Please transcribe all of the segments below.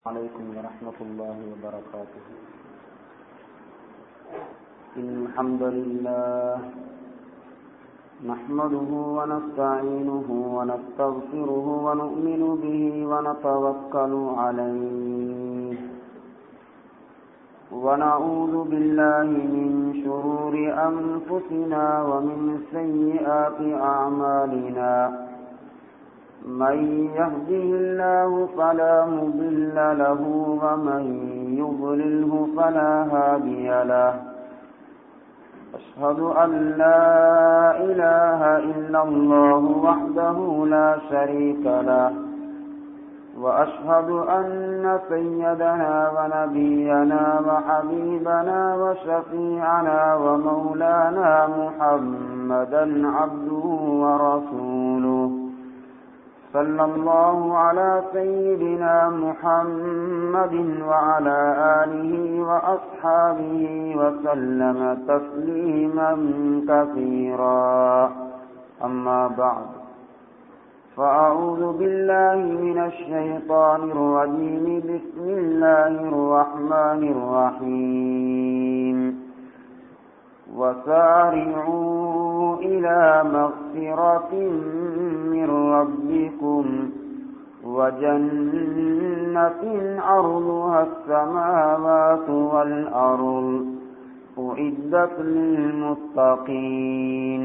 عليكم ورحمة الله وبركاته إن الحمد لله نحمده ونستعينه ونستغفره ونؤمن به ونتوكل عليه ونعوذ بالله من شرور أنفسنا ومن سيئات أعمالنا من يهده الله فلا مضل له ومن يضلله فلا هادي له أشهد أن لا إله إلا الله وحده لا شريك له وأشهد أن سيدنا ونبينا وحبيبنا وشفيعنا ومولانا محمدا عبده ورسوله صلى الله على سيدنا محمد وعلى آله وأصحابه وسلم تسليما كثيرا أما بعد فأعوذ بالله من الشيطان الرجيم بسم الله الرحمن الرحيم وسارعوا إلى مغفرة من ربكم وجنة عرضها السماوات والأرض أعدت للمتقين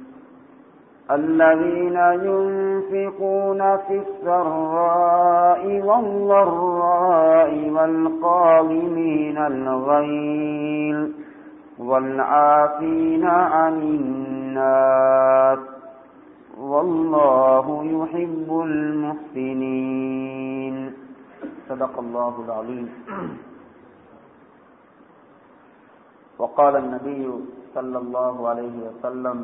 الذين ينفقون في السراء والضراء والقالمين الغيظ والعافين عن الناس والله يحب المحسنين صدق الله العظيم وقال النبي صلى الله عليه وسلم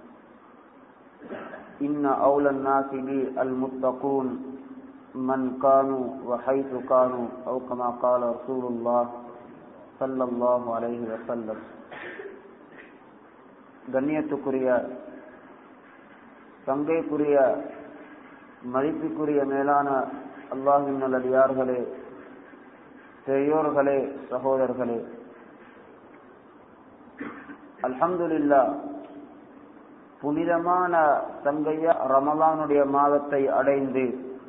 إن أولى الناس بي المتقون من كانوا وحيث كانوا أو كما قال رسول الله صلى الله عليه وسلم கண்ணியத்துக்குரிய சங்கைக்குரிய மதிப்புக்குரிய மேலான அல்லாஹின் நல்லடியார்களே பெரியோர்களே சகோதரர்களே அல்ஹம்துலில்லா புனிதமான சங்கையா ரமலானுடைய மாதத்தை அடைந்து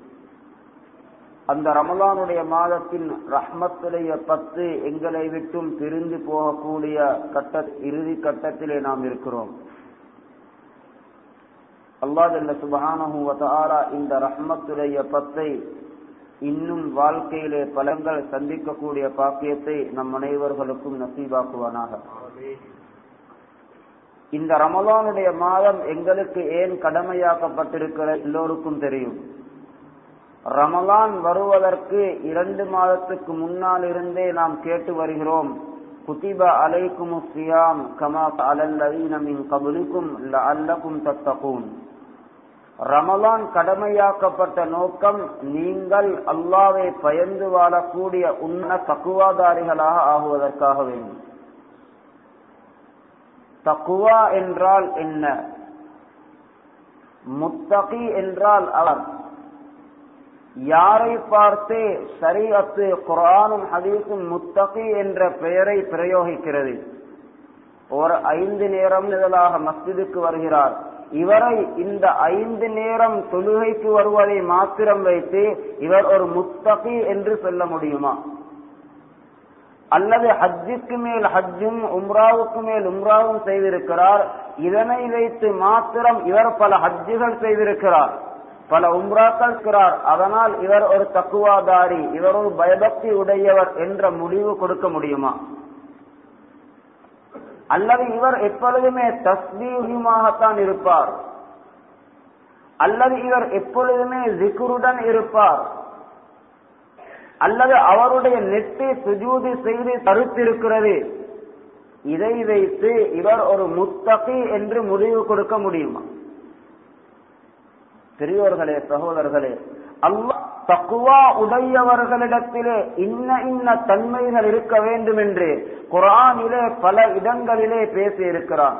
அந்த ரமலானுடைய மாதத்தின் ரஹ்மத்துடைய பத்து எங்களை விட்டும் பிரிந்து போகக்கூடிய கட்ட இறுதி கட்டத்திலே நாம் இருக்கிறோம் அல்லாதல்ல சுபஹானஹூவத்தாரா இந்த ரஹ்மத்துடைய பத்தை இன்னும் வாழ்க்கையிலே பலங்கள் சந்திக்கக்கூடிய பாக்கியத்தை நம் அனைவர்களுக்கும் நசீபாக்குவானாக இந்த ரமலானுடைய மாதம் எங்களுக்கு ஏன் கடமையாக்கப்பட்டிருக்கிற எல்லோருக்கும் தெரியும் ரமலான் வருவதற்கு இரண்டு மாதத்துக்கு முன்னால் இருந்தே நாம் கேட்டு வருகிறோம் குதிப அலைக்கும் சியாம் கமா அலல்லீனமின் கபுலிக்கும் அல்லக்கும் தத்தகூன் ரமலான் கடமையாக்கப்பட்ட நோக்கம் நீங்கள் அல்லாவை பயந்து வாழக்கூடிய உன்ன தக்குவாதாரிகளாக ஆகுவதற்காக வேண்டும் தக்குவா என்றால் என்ன முத்தகி என்றால் அவர் யாரை பார்த்தே ஷரீஅத்து குரானும் ஹதீஸும் முத்தகி என்ற பெயரை பிரயோகிக்கிறது ஒரு ஐந்து நேரம் இதழாக மஸ்ஜிதுக்கு வருகிறார் இவரை இந்த ஐந்து நேரம் தொழுகைக்கு வருவதை மாத்திரம் வைத்து இவர் ஒரு முத்தகி என்று சொல்ல முடியுமா அல்லது ஹஜ்ஜுக்கு மேல் ஹஜ்ஜும் உம்ராவுக்கு மேல் உம்ராவும் செய்திருக்கிறார் இதனை வைத்து மாத்திரம் இவர் பல ஹஜ்ஜுகள் செய்திருக்கிறார் பல உம்ராக்கள் இருக்கிறார் அதனால் இவர் ஒரு தக்குவாதாரி இவர் ஒரு பயபக்தி உடையவர் என்ற முடிவு கொடுக்க முடியுமா அல்லது இவர் எப்பொழுதுமே தஸ்மீகமாகத்தான் இருப்பார் அல்லது இவர் எப்பொழுதுமே ஜிகுருடன் இருப்பார் அல்லது அவருடைய நெட்டி சுஜூதி செய்து தடுத்திருக்கிறது இதை வைத்து இவர் ஒரு முத்தகி என்று முடிவு கொடுக்க முடியுமா பெரியோர்களே சகோதரர்களே அல்லா தக்குவா உடையவர்களிடத்திலே இன்ன இன்ன தன்மைகள் இருக்க வேண்டும் என்று குரானிலே பல இடங்களிலே பேசி இருக்கிறான்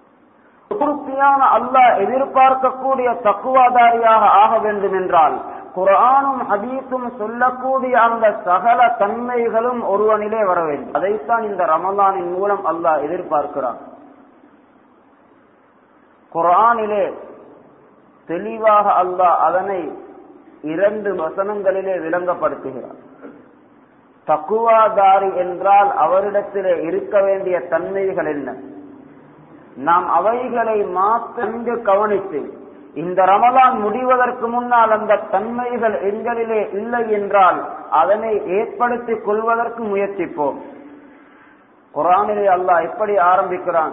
பூர்த்தியான அல்லாஹ் எதிர்பார்க்கக்கூடிய தக்குவாதாரியாக ஆக வேண்டும் என்றால் குரானும் ஹதீஸும் சொல்லக்கூடிய அந்த சகல தன்மைகளும் ஒருவனிலே வர வேண்டும் அதைத்தான் இந்த ரமலானின் மூலம் அல்லாஹ் எதிர்பார்க்கிறான் குரானிலே தெளிவாக அல்லாஹ் அதனை இரண்டு வசனங்களிலே விளங்கப்படுத்துகிறார் தக்குவாதாரி என்றால் அவரிடத்திலே இருக்க வேண்டிய தன்மைகள் என்ன நாம் அவைகளை மாற்று கவனித்து இந்த ரமலான் முடிவதற்கு முன்னால் அந்த தன்மைகள் எங்களிலே இல்லை என்றால் அதனை ஏற்படுத்திக் கொள்வதற்கு முயற்சிப்போம் குரானிலே அல்லாஹ் எப்படி ஆரம்பிக்கிறான்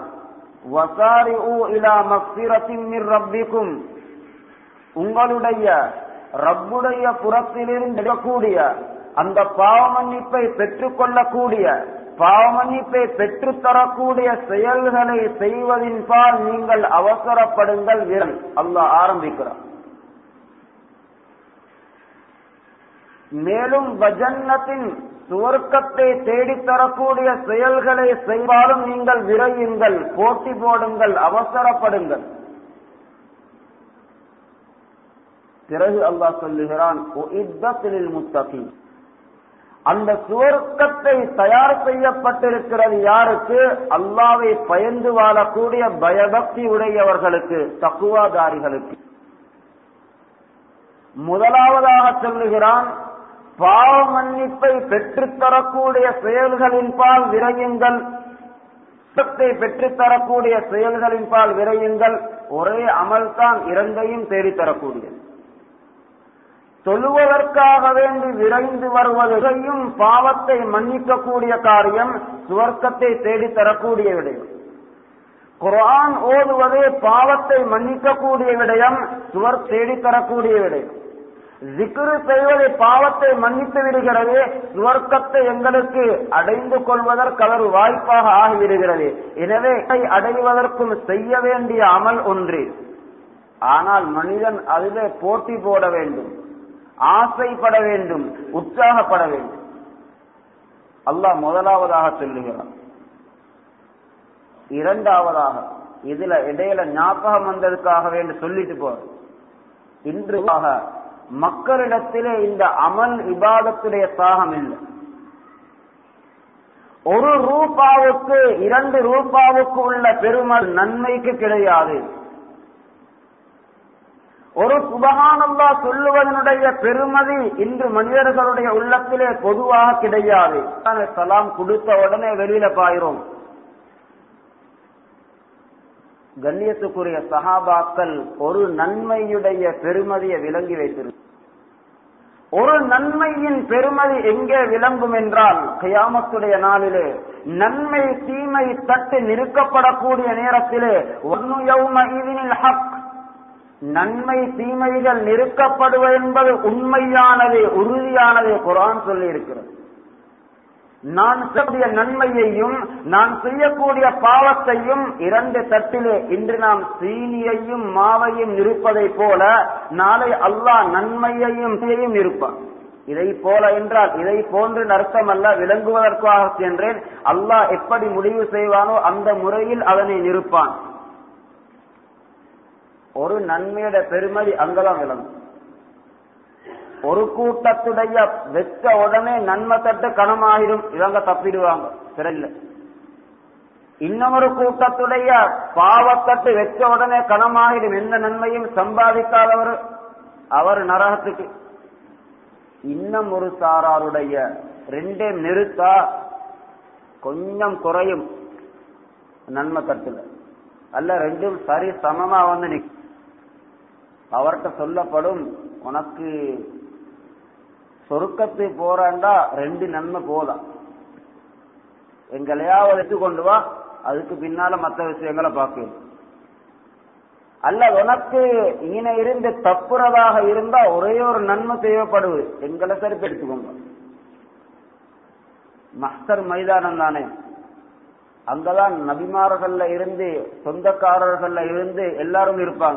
ரப்பிக்கும் உங்களுடைய ரப்புடைய புறத்திலிருந்து கூடிய அந்த பாவ மன்னிப்பை பெற்றுக் கொள்ளக்கூடிய பாவ மன்னிப்பை பெற்றுத்தரக்கூடிய செயல்களை செய்வதின் பால் நீங்கள் அவசரப்படுங்கள் வீரன் அல்லாஹ் ஆரம்பிக்கிறார் மேலும் வஜன்னத்தின் சுவர்க்கத்தை தேடித்தரக்கூடிய செயல்களை செய்வாலும் நீங்கள் விரையுங்கள் போட்டி போடுங்கள் அவசரப்படுங்கள் பிறகு அல்லாஹ் சொல்லுகிறான் முத்தகி அந்த சுவர்க்கத்தை தயார் செய்யப்பட்டிருக்கிறது யாருக்கு அல்லாவை பயந்து வாழக்கூடிய பயபக்தி உடையவர்களுக்கு தக்குவாதாரிகளுக்கு முதலாவதாக சொல்லுகிறான் பாவ மன்னிப்பை பெற்றுத்தரக்கூடிய செயல்களின் பால் விரையுங்கள் பெற்றுத்தரக்கூடிய செயல்களின் பால் விரையுங்கள் ஒரே அமல்தான் இரண்டையும் தேடித்தரக்கூடியது தொழுவதற்காக வேண்டி விரைந்து வருவதையும் பாவத்தை மன்னிக்கக்கூடிய காரியம் சுவர்க்கத்தை தேடித் தரக்கூடிய விடயம் குரான் ஓதுவதே பாவத்தை மன்னிக்கக்கூடிய விடயம் சுவர் தேடித் தரக்கூடிய விடயம் ஜிக்ரு செய்வதை பாவத்தை மன்னித்து விடுகிறது சுவர்க்கத்தை எங்களுக்கு அடைந்து கொள்வதற்கு அவர் வாய்ப்பாக ஆகிவிடுகிறது எனவே அடைவதற்கும் செய்ய வேண்டிய அமல் ஒன்று ஆனால் மனிதன் அதிலே போட்டி போட வேண்டும் ஆசைப்பட வேண்டும் உற்சாகப்பட வேண்டும் அல்லாஹ் முதலாவதாக சொல்லுகிறான் இரண்டாவதாக இதுல இடையில ஞாபகம் வந்ததுக்காக வேண்டி சொல்லிட்டு போற இன்று மக்களிடத்திலே இந்த அமல் இபாதத்துடைய தாகம் இல்லை ஒரு ரூபாவுக்கு இரண்டு ரூபாவுக்கு உள்ள பெருமை நன்மைக்கு கிடையாது ஒரு சுபகானல்லா சொல்லுவதனுடைய பெருமதி இன்று மனிதர்களுடைய உள்ளத்திலே பொதுவாக கிடையாது சலாம் கொடுத்த உடனே வெளியில பாயிரும் கண்ணியத்துக்குரிய சகாபாக்கள் ஒரு நன்மையுடைய பெருமதியை விளங்கி வைத்திருக்கும் ஒரு நன்மையின் பெருமதி எங்கே விளங்கும் என்றால் கயாமத்துடைய நாளிலே நன்மை தீமை தட்டு நிறுக்கப்படக்கூடிய நேரத்திலே ஒன்னு யௌம இதினில் ஹக் நன்மை தீமைகள் நிறுக்கப்படுவது என்பது உண்மையானது உறுதியானது குரான் சொல்லி இருக்கிறது நான் செய்ய நன்மையையும் நான் செய்யக்கூடிய பாவத்தையும் இரண்டு தட்டிலே இன்று நாம் சீனியையும் மாவையும் நிற்பதை போல நாளை அல்லாஹ் நன்மையையும் தீயையும் இருப்பான் இதை போல என்றால் இதை போன்று அர்த்தம் அல்ல விளங்குவதற்காக சென்றேன் அல்லாஹ் எப்படி முடிவு செய்வானோ அந்த முறையில் அதனை நிற்பான் ஒரு நன்மையோட பெருமதி அங்கதான் விளங்கும் ஒரு கூட்டத்துடைய வெச்ச உடனே நன்மை தட்டு கனமாயிரும் இவங்க தப்பிடுவாங்க சிறையில் இன்னொரு கூட்டத்துடைய பாவத்தட்டு வெச்ச உடனே கனமாயிடும் எந்த நன்மையும் சம்பாதிக்காதவர் அவர் நரகத்துக்கு இன்னும் ஒரு சாராருடைய ரெண்டே நிறுத்தா கொஞ்சம் குறையும் நன்மை தட்டுல அல்ல ரெண்டும் சரி சமமா வந்து நிற்கும் அவர்கிட்ட சொல்லப்படும் உனக்கு சொருக்கத்தை போறாண்டா ரெண்டு நன்மை போதான் எங்களையாவது எடுத்து கொண்டு வா அதுக்கு பின்னால மற்ற விஷயங்களை பார்க்கணும் அல்ல உனக்கு ஈன இருந்து தப்புறதாக இருந்தா ஒரே ஒரு நன்மை தேவைப்படுவது எங்களை சரிப்பு எடுத்துக்கோங்க மஸ்தர் மைதானம் தானே அங்கதான் நபிமார்கள்ல இருந்து சொந்தக்காரர்கள்ல இருந்து எல்லாரும் இருப்பாங்க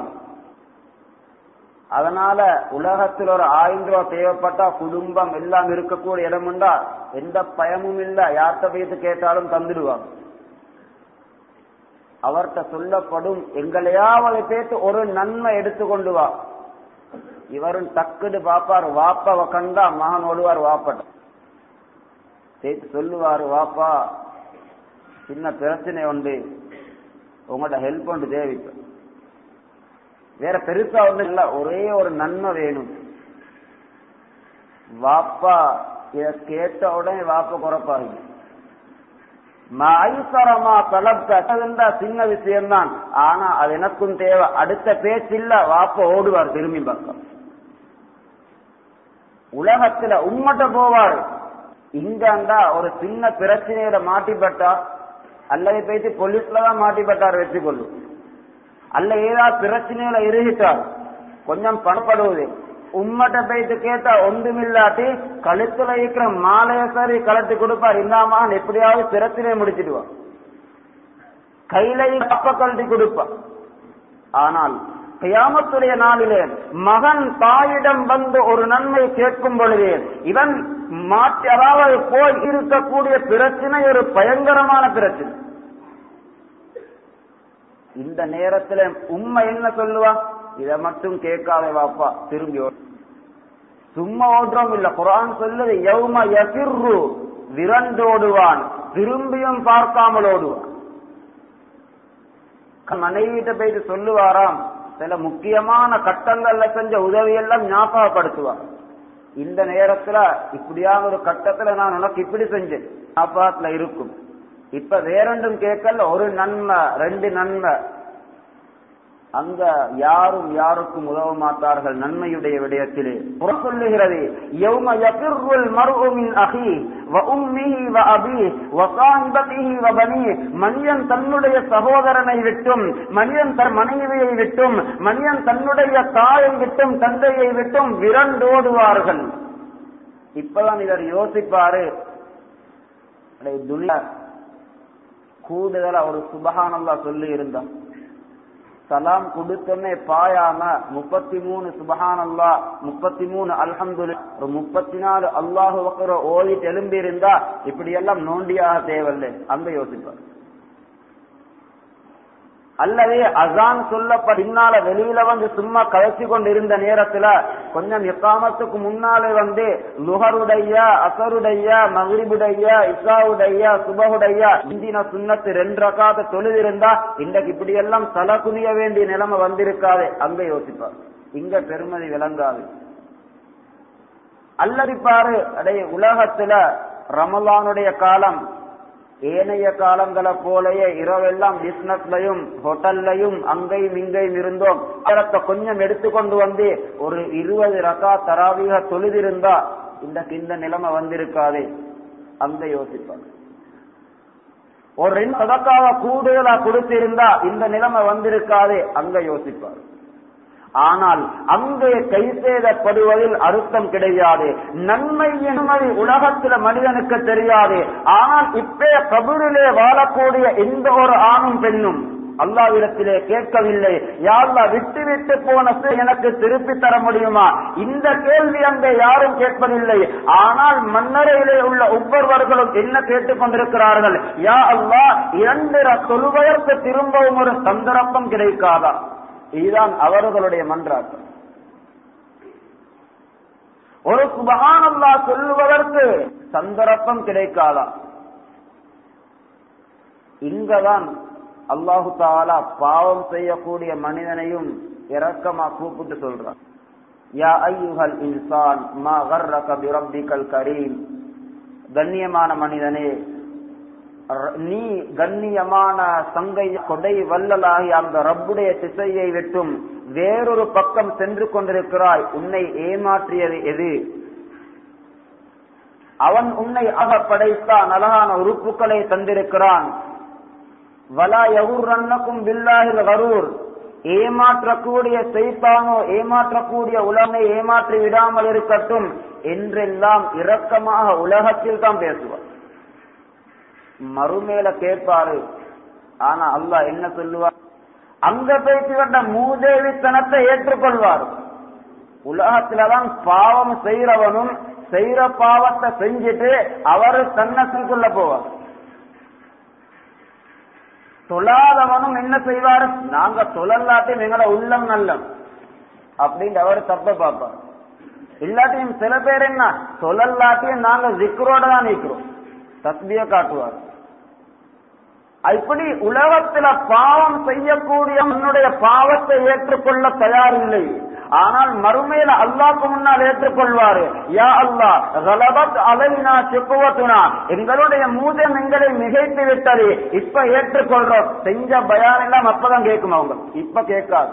அதனால உலகத்தில் ஒரு ஆயிரம் ரூபாய் தேவைப்பட்டா குடும்பம் எல்லாம் இருக்கக்கூடிய இடம் உண்டா எந்த பயமும் இல்ல யார்கிட்ட போயிட்டு கேட்டாலும் தந்துடுவாங்க அவர்கிட்ட சொல்லப்படும் எங்களையாவது பேத்து ஒரு நன்மை எடுத்துக்கொண்டு வா இவரும் டக்குன்னு பாப்பார் வாப்பாவை கண்டா மகன் ஓடுவார் வாப்பட்ட சேர்த்து சொல்லுவாரு வாப்பா சின்ன பிரச்சனை உண்டு உங்களோட ஹெல்ப் ஒன்று தேவைப்ப வேற பெருசா ஒண்ணு இல்ல ஒரே ஒரு நன்மை வேணும் வாப்பா இத கேட்ட உடனே வாப்பா குறப்பாங்க ஐசரமா தலப்தா சின்ன விஷயம்தான் ஆனா அது எனக்கும் தேவை அடுத்த பேச்சில்ல வாப்ப ஓடுவார் திரும்பி பக்கம் உலகத்துல உம்மட்ட போவார் இங்கண்டா ஒரு சின்ன பிரச்சனையில மாட்டிப்பட்டா அல்லது போயிட்டு போலீஸ்ல தான் மாட்டிப்பட்டார் வெற்றி கொள்ளும் அல்ல ஏதாவது பிரச்சனையில இருகிட்டார் கொஞ்சம் பணப்படுவது உம்மட்ட போயிட்டு கேட்டா ஒன்றுமில்லாட்டி கழுத்துல இருக்கிற மாலைய சரி கலட்டி கொடுப்பார் இல்லாம எப்படியாவது பிரச்சனையை முடிச்சிடுவான் கையில கப்ப கழட்டி கொடுப்பான் ஆனால் கியாமத்துடைய நாளிலே மகன் தாயிடம் வந்து ஒரு நன்மை கேட்கும் பொழுது இவன் மாற்றி அதாவது போய் இருக்கக்கூடிய பிரச்சனை ஒரு பயங்கரமான பிரச்சனை இந்த நேரத்துல உண்மை என்ன சொல்லுவா இத மட்டும் கேட்காத வாப்பா திரும்பி சும்மா ஓடுறோம் இல்ல குரான் சொல்லுது யௌம யசிர்ரு விரண்டோடுவான் திரும்பியும் பார்க்காமல் ஓடுவான் மனைவிட்ட போயிட்டு சொல்லுவாராம் சில முக்கியமான கட்டங்கள்ல செஞ்ச உதவியெல்லாம் ஞாபகப்படுத்துவார் இந்த நேரத்துல இப்படியான ஒரு கட்டத்துல நான் உனக்கு இப்படி செஞ்சேன் ஞாபகத்துல இருக்கும் இப்ப வேறொன்றும் கேட்கல ஒரு நன்மை ரெண்டு நன்மை அங்க யாரும் யாருக்கும் உதவ மாட்டார்கள் நன்மையுடைய விடயத்திலே புற சொல்லுகிறது யௌம யபிர்ருல் மர்உ மின் அஹி வ உம்மிஹி வ அபி வ சாஹிபதிஹி வ பனி மனிதன் தன்னுடைய சகோதரனை விட்டும் மனிதன் தன் மனைவியை விட்டும் மனிதன் தன்னுடைய தாயை விட்டும் தந்தையை விட்டும் விரண்டோடுவார்கள் இப்பதான் இவர் யோசிப்பாரு துனியா கூடுதலா ஒரு சுபகானந்தா சொல்லி இருந்தான் சலாம் கொடுத்தோன்னே பாயாம முப்பத்தி மூணு சுபஹானல்லா முப்பத்தி மூணு அல்ஹம்துல் ஒரு முப்பத்தி நாலு அல்லாஹு வக்கர ஓதிட்டு எழும்பி இருந்தா இப்படி எல்லாம் நோண்டியாக தேவையில்லை அங்க யோசிப்பார் அல்லது அசான் சொல்லப்ப பின்னால வெளியில வந்து சும்மா கதைச்சு கொண்டு இருந்த நேரத்துல கொஞ்சம் எக்காமத்துக்கு முன்னாலே வந்து லுகருடைய அசருடைய மகிரிபுடைய இசாவுடைய சுபகுடைய இந்தின சுண்ணத்து ரெண்டு ரகாத தொழுதிருந்தா இன்றைக்கு இப்படி எல்லாம் தலை குனிய வேண்டிய நிலைமை வந்திருக்காது அங்க யோசிப்பார் இங்க பெருமதி விளங்காது அல்லதிப்பாரு அடைய உலகத்துல ரமலானுடைய காலம் ஏனைய காலங்களை போலயே இரவெல்லாம் பிசினஸ்லயும் ஹோட்டல்லையும் அங்கையும் இங்கையும் இருந்தோம் நேரத்தை கொஞ்சம் எடுத்துக்கொண்டு வந்து ஒரு இருபது ரகா தராவிக தொழுதிருந்தா இந்த இந்த நிலைமை வந்திருக்காது அங்க யோசிப்பாங்க ஒரு ரெண்டு சதக்காக கூடுதலா கொடுத்திருந்தா இந்த நிலைமை வந்திருக்காது அங்க யோசிப்பார் ஆனால் அங்கே கை செய்தப்படுவதில் அர்த்தம் கிடையாது நன்மை என்பது உலகத்துல மனிதனுக்கு தெரியாது ஆனால் இப்பே கபூரிலே வாழக்கூடிய எந்த ஒரு ஆணும் பெண்ணும் அல்லாவிடத்திலே கேட்கவில்லை யாழ்லா விட்டு விட்டு போன எனக்கு திருப்பி தர முடியுமா இந்த கேள்வி அங்கே யாரும் கேட்பதில்லை ஆனால் மன்னரையிலே உள்ள ஒவ்வொருவர்களும் என்ன கேட்டுக் கொண்டிருக்கிறார்கள் யா அல்லா இரண்டு தொழுவதற்கு திரும்பவும் ஒரு சந்தர்ப்பம் கிடைக்காதா இதுதான் அவர்களுடைய மன்றாட்டம் ஒரு சுபகானல்லா சொல்லுவதற்கு சந்தர்ப்பம் கிடைக்காதா இங்கதான் அல்லாஹு தாலா பாவம் செய்யக்கூடிய மனிதனையும் இரக்கமா கூப்பிட்டு சொல்றான் யா ஐயுஹல் இன்சான் மா கர்ரக பிரப்பிக்கல் கரீம் கண்ணியமான மனிதனே நீ கண்ணியமான சங்கை கொடை வல்லலாகி அந்த ரப்புடைய திசையை விட்டும் வேறொரு பக்கம் சென்று கொண்டிருக்கிறாய் உன்னை ஏமாற்றியது எது அவன் உன்னை அக படைத்தான் அழகான உறுப்புகளை தந்திருக்கிறான் வலா யகுரன்னக்கும் பில்லாஹில் வரூர் ஏமாற்றக்கூடிய செய்தானோ ஏமாற்றக்கூடிய உலகை ஏமாற்றி விடாமல் இருக்கட்டும் என்றெல்லாம் இரக்கமாக உலகத்தில் தான் பேசுவார் மறுமேல கேட்பாரு ஆனா அல்லாஹ் என்ன சொல்லுவார் அங்க போயிட்டு வந்த மூதேவித்தனத்தை ஏற்றுக்கொள்வார் உலகத்துலதான் பாவம் செய்யறவனும் செய்யற பாவத்தை செஞ்சுட்டு அவரு தன்னத்துக்குள்ள போவார் தொழாதவனும் என்ன செய்வார் நாங்க தொழல்லாட்டையும் எங்களோட உள்ளம் நல்லம் அப்படின்னு அவர் தப்ப பார்ப்பார் இல்லாட்டியும் சில பேர் என்ன சொல்லலாட்டியும் நாங்க ஜிக்ரோட தான் நிற்கிறோம் தஸ்பிய காட்டுவார் இப்படி உலகத்துல பாவம் செய்யக்கூடிய உன்னுடைய பாவத்தை ஏற்றுக்கொள்ள தயாரில்லை ஆனால் மறுமையில அல்லாக்கு முன்னால் ஏற்றுக்கொள்வாரு யா அல்லா கலபத் அலைனா சிக்குவத்துனா எங்களுடைய மூதம் எங்களை மிகைத்து விட்டது இப்ப ஏற்றுக்கொள்றோம் செஞ்ச பயான் எல்லாம் அப்பதான் கேட்கும் அவங்க இப்ப கேட்காது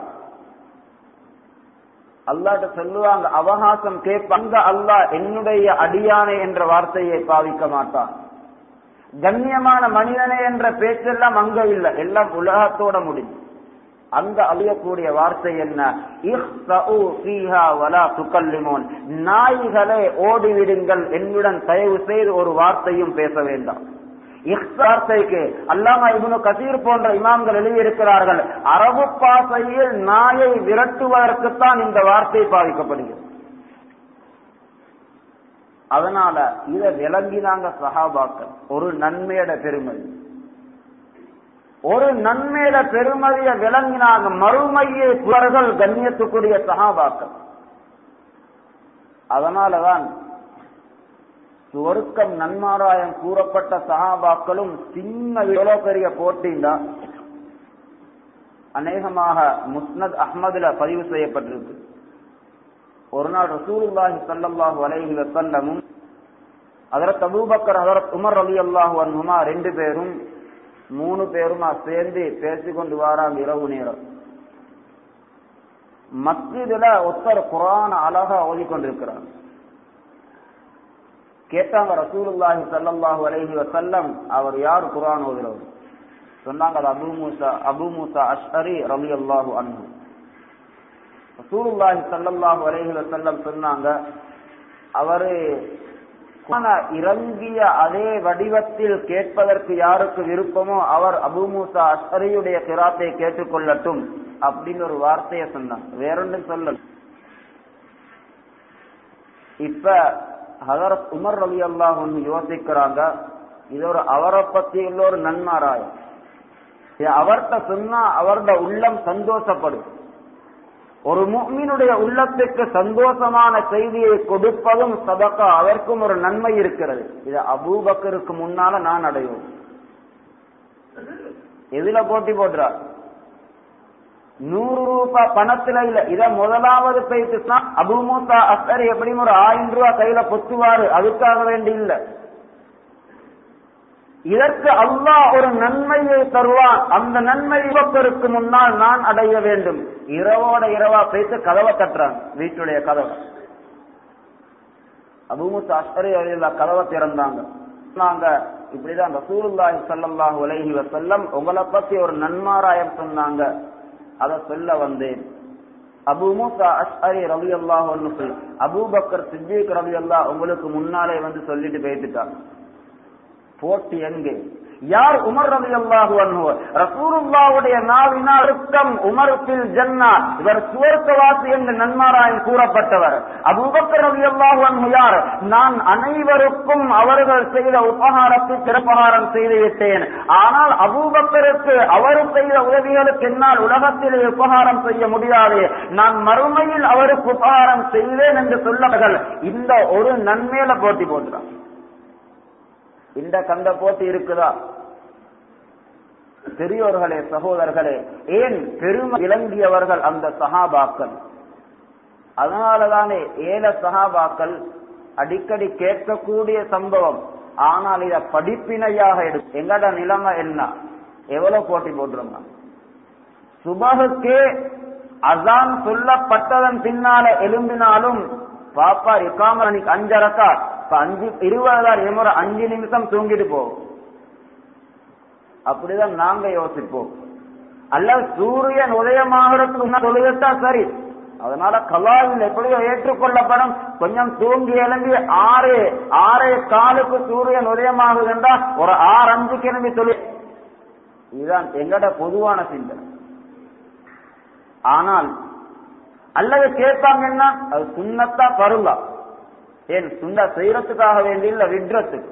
அல்லாட்ட சொல்லுவாங்க அவகாசம் கேட்பாங்க அல்லாஹ் என்னுடைய அடியானை என்ற வார்த்தையை பாவிக்க மாட்டான் கண்ணியமான மனிதனே என்ற பேச்செல்லாம் அங்க இல்ல எல்லாம் உலகத்தோட முடியும் அங்க அழியக்கூடிய வார்த்தை என்ன நாய்களே ஓடிவிடுங்கள் என்னுடன் தயவு செய்து ஒரு வார்த்தையும் பேச வேண்டாம் வார்த்தைக்கு அல்லாமா இபுனு கசீர் போன்ற இமாம்கள் எழுதியிருக்கிறார்கள் அரபு பாசையில் நாயை விரட்டுவதற்குத்தான் இந்த வார்த்தை பாதிக்கப்படுகிறது அதனால இத விளங்கினாங்க சஹாபாக்கள் ஒரு நன்மையோட பெருமதி ஒரு நன்மையில பெருமதிய விளங்கினாங்க மறுமையை புலர்கள் கண்ணியத்துக்குரிய சகாபாக்கள் அதனாலதான் சுவருக்கம் நன்மாராயம் கூறப்பட்ட சகாபாக்களும் சின்ன எவ்வளவு பெரிய போட்டின்னா அநேகமாக முஸ்னத் அஹ்மதுல பதிவு செய்யப்பட்டிருக்கு ஒரு நாள் ரசூலுல்லாஹி சல்லாஹு அலைஹி வசல்லமும் அதரத் அபூபக்கர் அதரத் உமர் அலி அல்லாஹு அன்ஹுமா ரெண்டு பேரும் மூணு பேருமா சேர்ந்து பேசிக்கொண்டு வாராங்க இரவு நேரம் மஸ்ஜிதுல ஒருத்தர் குரான் அழகா ஓதிக்கொண்டிருக்கிறார் கேட்டாங்க ரசூலுல்லாஹி சல்லாஹு அலைஹி வசல்லம் அவர் யார் குரான் ஓதுறவர் சொன்னாங்க அது அபு மூசா அபு மூசா அஷ்ஹரி ரலி அல்லாஹு அன்ஹு ரசூலுல்லாஹி சல்லாஹு அலைஹி வசல்லம் சொன்னாங்க அவரு இறங்கிய அதே வடிவத்தில் கேட்பதற்கு யாருக்கு விருப்பமோ அவர் அபு மூசா அஷ்ஹரியுடைய கிராத்தை கேட்டுக்கொள்ளட்டும் அப்படின்னு ஒரு வார்த்தையை சொன்னாங்க வேறொன்றும் சொல்லல இப்ப ஹதரத் உமர் அலி அல்லாஹ் ஒன்று யோசிக்கிறாங்க இது ஒரு அவரை பத்தி உள்ள ஒரு நன்மாராயம் அவர்கிட்ட சொன்னா அவரோட உள்ளம் சந்தோஷப்படும் ஒரு முக்மினுடைய உள்ளத்துக்கு சந்தோஷமான செய்தியை கொடுப்பதும் சதக்கா அதற்கும் ஒரு நன்மை இருக்கிறது இது அபூபக்கருக்கு முன்னால நான் அடையும் எதுல போட்டி போடுறார் நூறு ரூபாய் பணத்துல இல்ல இத முதலாவது பேசினா அபுமூசா அஸ்தர் எப்படியும் ஒரு ஆயிரம் ரூபாய் கையில பொத்துவாரு அதுக்காக வேண்டி இல்ல இதற்கு அல்லாஹ் ஒரு நன்மையை தருவான் அந்த நன்மை இவப்பருக்கு முன்னால் நான் அடைய வேண்டும் இரவோட இரவா பேசி கதவை தட்டுறாங்க வீட்டுடைய கதவை அபுமுத்து அஸ்தரி அழியில கதவை திறந்தாங்க நாங்க இப்படிதான் ரசூலுல்லாஹி ஸல்லல்லாஹு அலைஹி வஸல்லம் உங்களை பத்தி ஒரு நன்மாராயம் சொன்னாங்க அத சொல்ல வந்தேன் அபு மூசா அஷ்அரி ரலியல்லாஹு அன்ஹு அபூபக்கர் சித்திக் ரலியல்லாஹு உங்களுக்கு முன்னாலே வந்து சொல்லிட்டு போயிட்டுட்டாங்க போட்டி எங்கே யார் உமர் ரவி அல்லாஹு அன்ஹு ரசூலுல்லாவுடைய நாவினால் அர்த்தம் உமருத்தில் ஜன்னா இவர் சுவர்க்கவாசி என்று நன்மாராயம் கூறப்பட்டவர் அபூபக்கர் ரவி அல்லாஹு அன்ஹு யார் நான் அனைவருக்கும் அவர்கள் செய்த உபகாரத்தை சிறப்பகாரம் செய்து விட்டேன் ஆனால் அபூபக்கருக்கு அவர் செய்த உதவிகளுக்கு என்னால் உலகத்திலே உபகாரம் செய்ய முடியாது நான் மறுமையில் அவருக்கு உபகாரம் செய்வேன் என்று சொல்லவர்கள் இந்த ஒரு நன்மையில போட்டி போட்டுறான் இந்த கந்த போட்டி இருக்குதா பெரியோர்களே சகோதரர்களே ஏன் பெருமை விளங்கியவர்கள் அந்த சகாபாக்கள் அதனாலதானே ஏல சகாபாக்கள் அடிக்கடி கேட்கக்கூடிய சம்பவம் ஆனால் இத படிப்பினையாக எடுக்கும் எங்கட நிலைமை என்ன எவ்வளவு போட்டி போட்டுருங்க சுபகுக்கே அசான் சொல்லப்பட்டதன் பின்னால எழும்பினாலும் பாப்பா இக்காம அன்னைக்கு அஞ்சரக்கா இப்ப அஞ்சு இருபதாயிரம் இருமுறை அஞ்சு நிமிஷம் தூங்கிட்டு போகும் அப்படிதான் நாங்க யோசிப்போம் அல்ல சூரியன் உதயமாகிறதுக்கு தொழுகத்தா சரி அதனால கலாவில் எப்படியோ ஏற்றுக்கொள்ளப்படும் கொஞ்சம் தூங்கி எழும்பி ஆறு ஆறே காலுக்கு சூரியன் உதயமாகுதுன்றா ஒரு ஆறு அஞ்சு கிளம்பி சொல்லி இதுதான் எங்கட பொதுவான சிந்தனை ஆனால் அல்லது கேட்பாங்க என்ன அது சுண்ணத்தா பருவா ஏன் சுண்ணா செய்யறதுக்காக வேண்டி இல்ல விட்றதுக்கு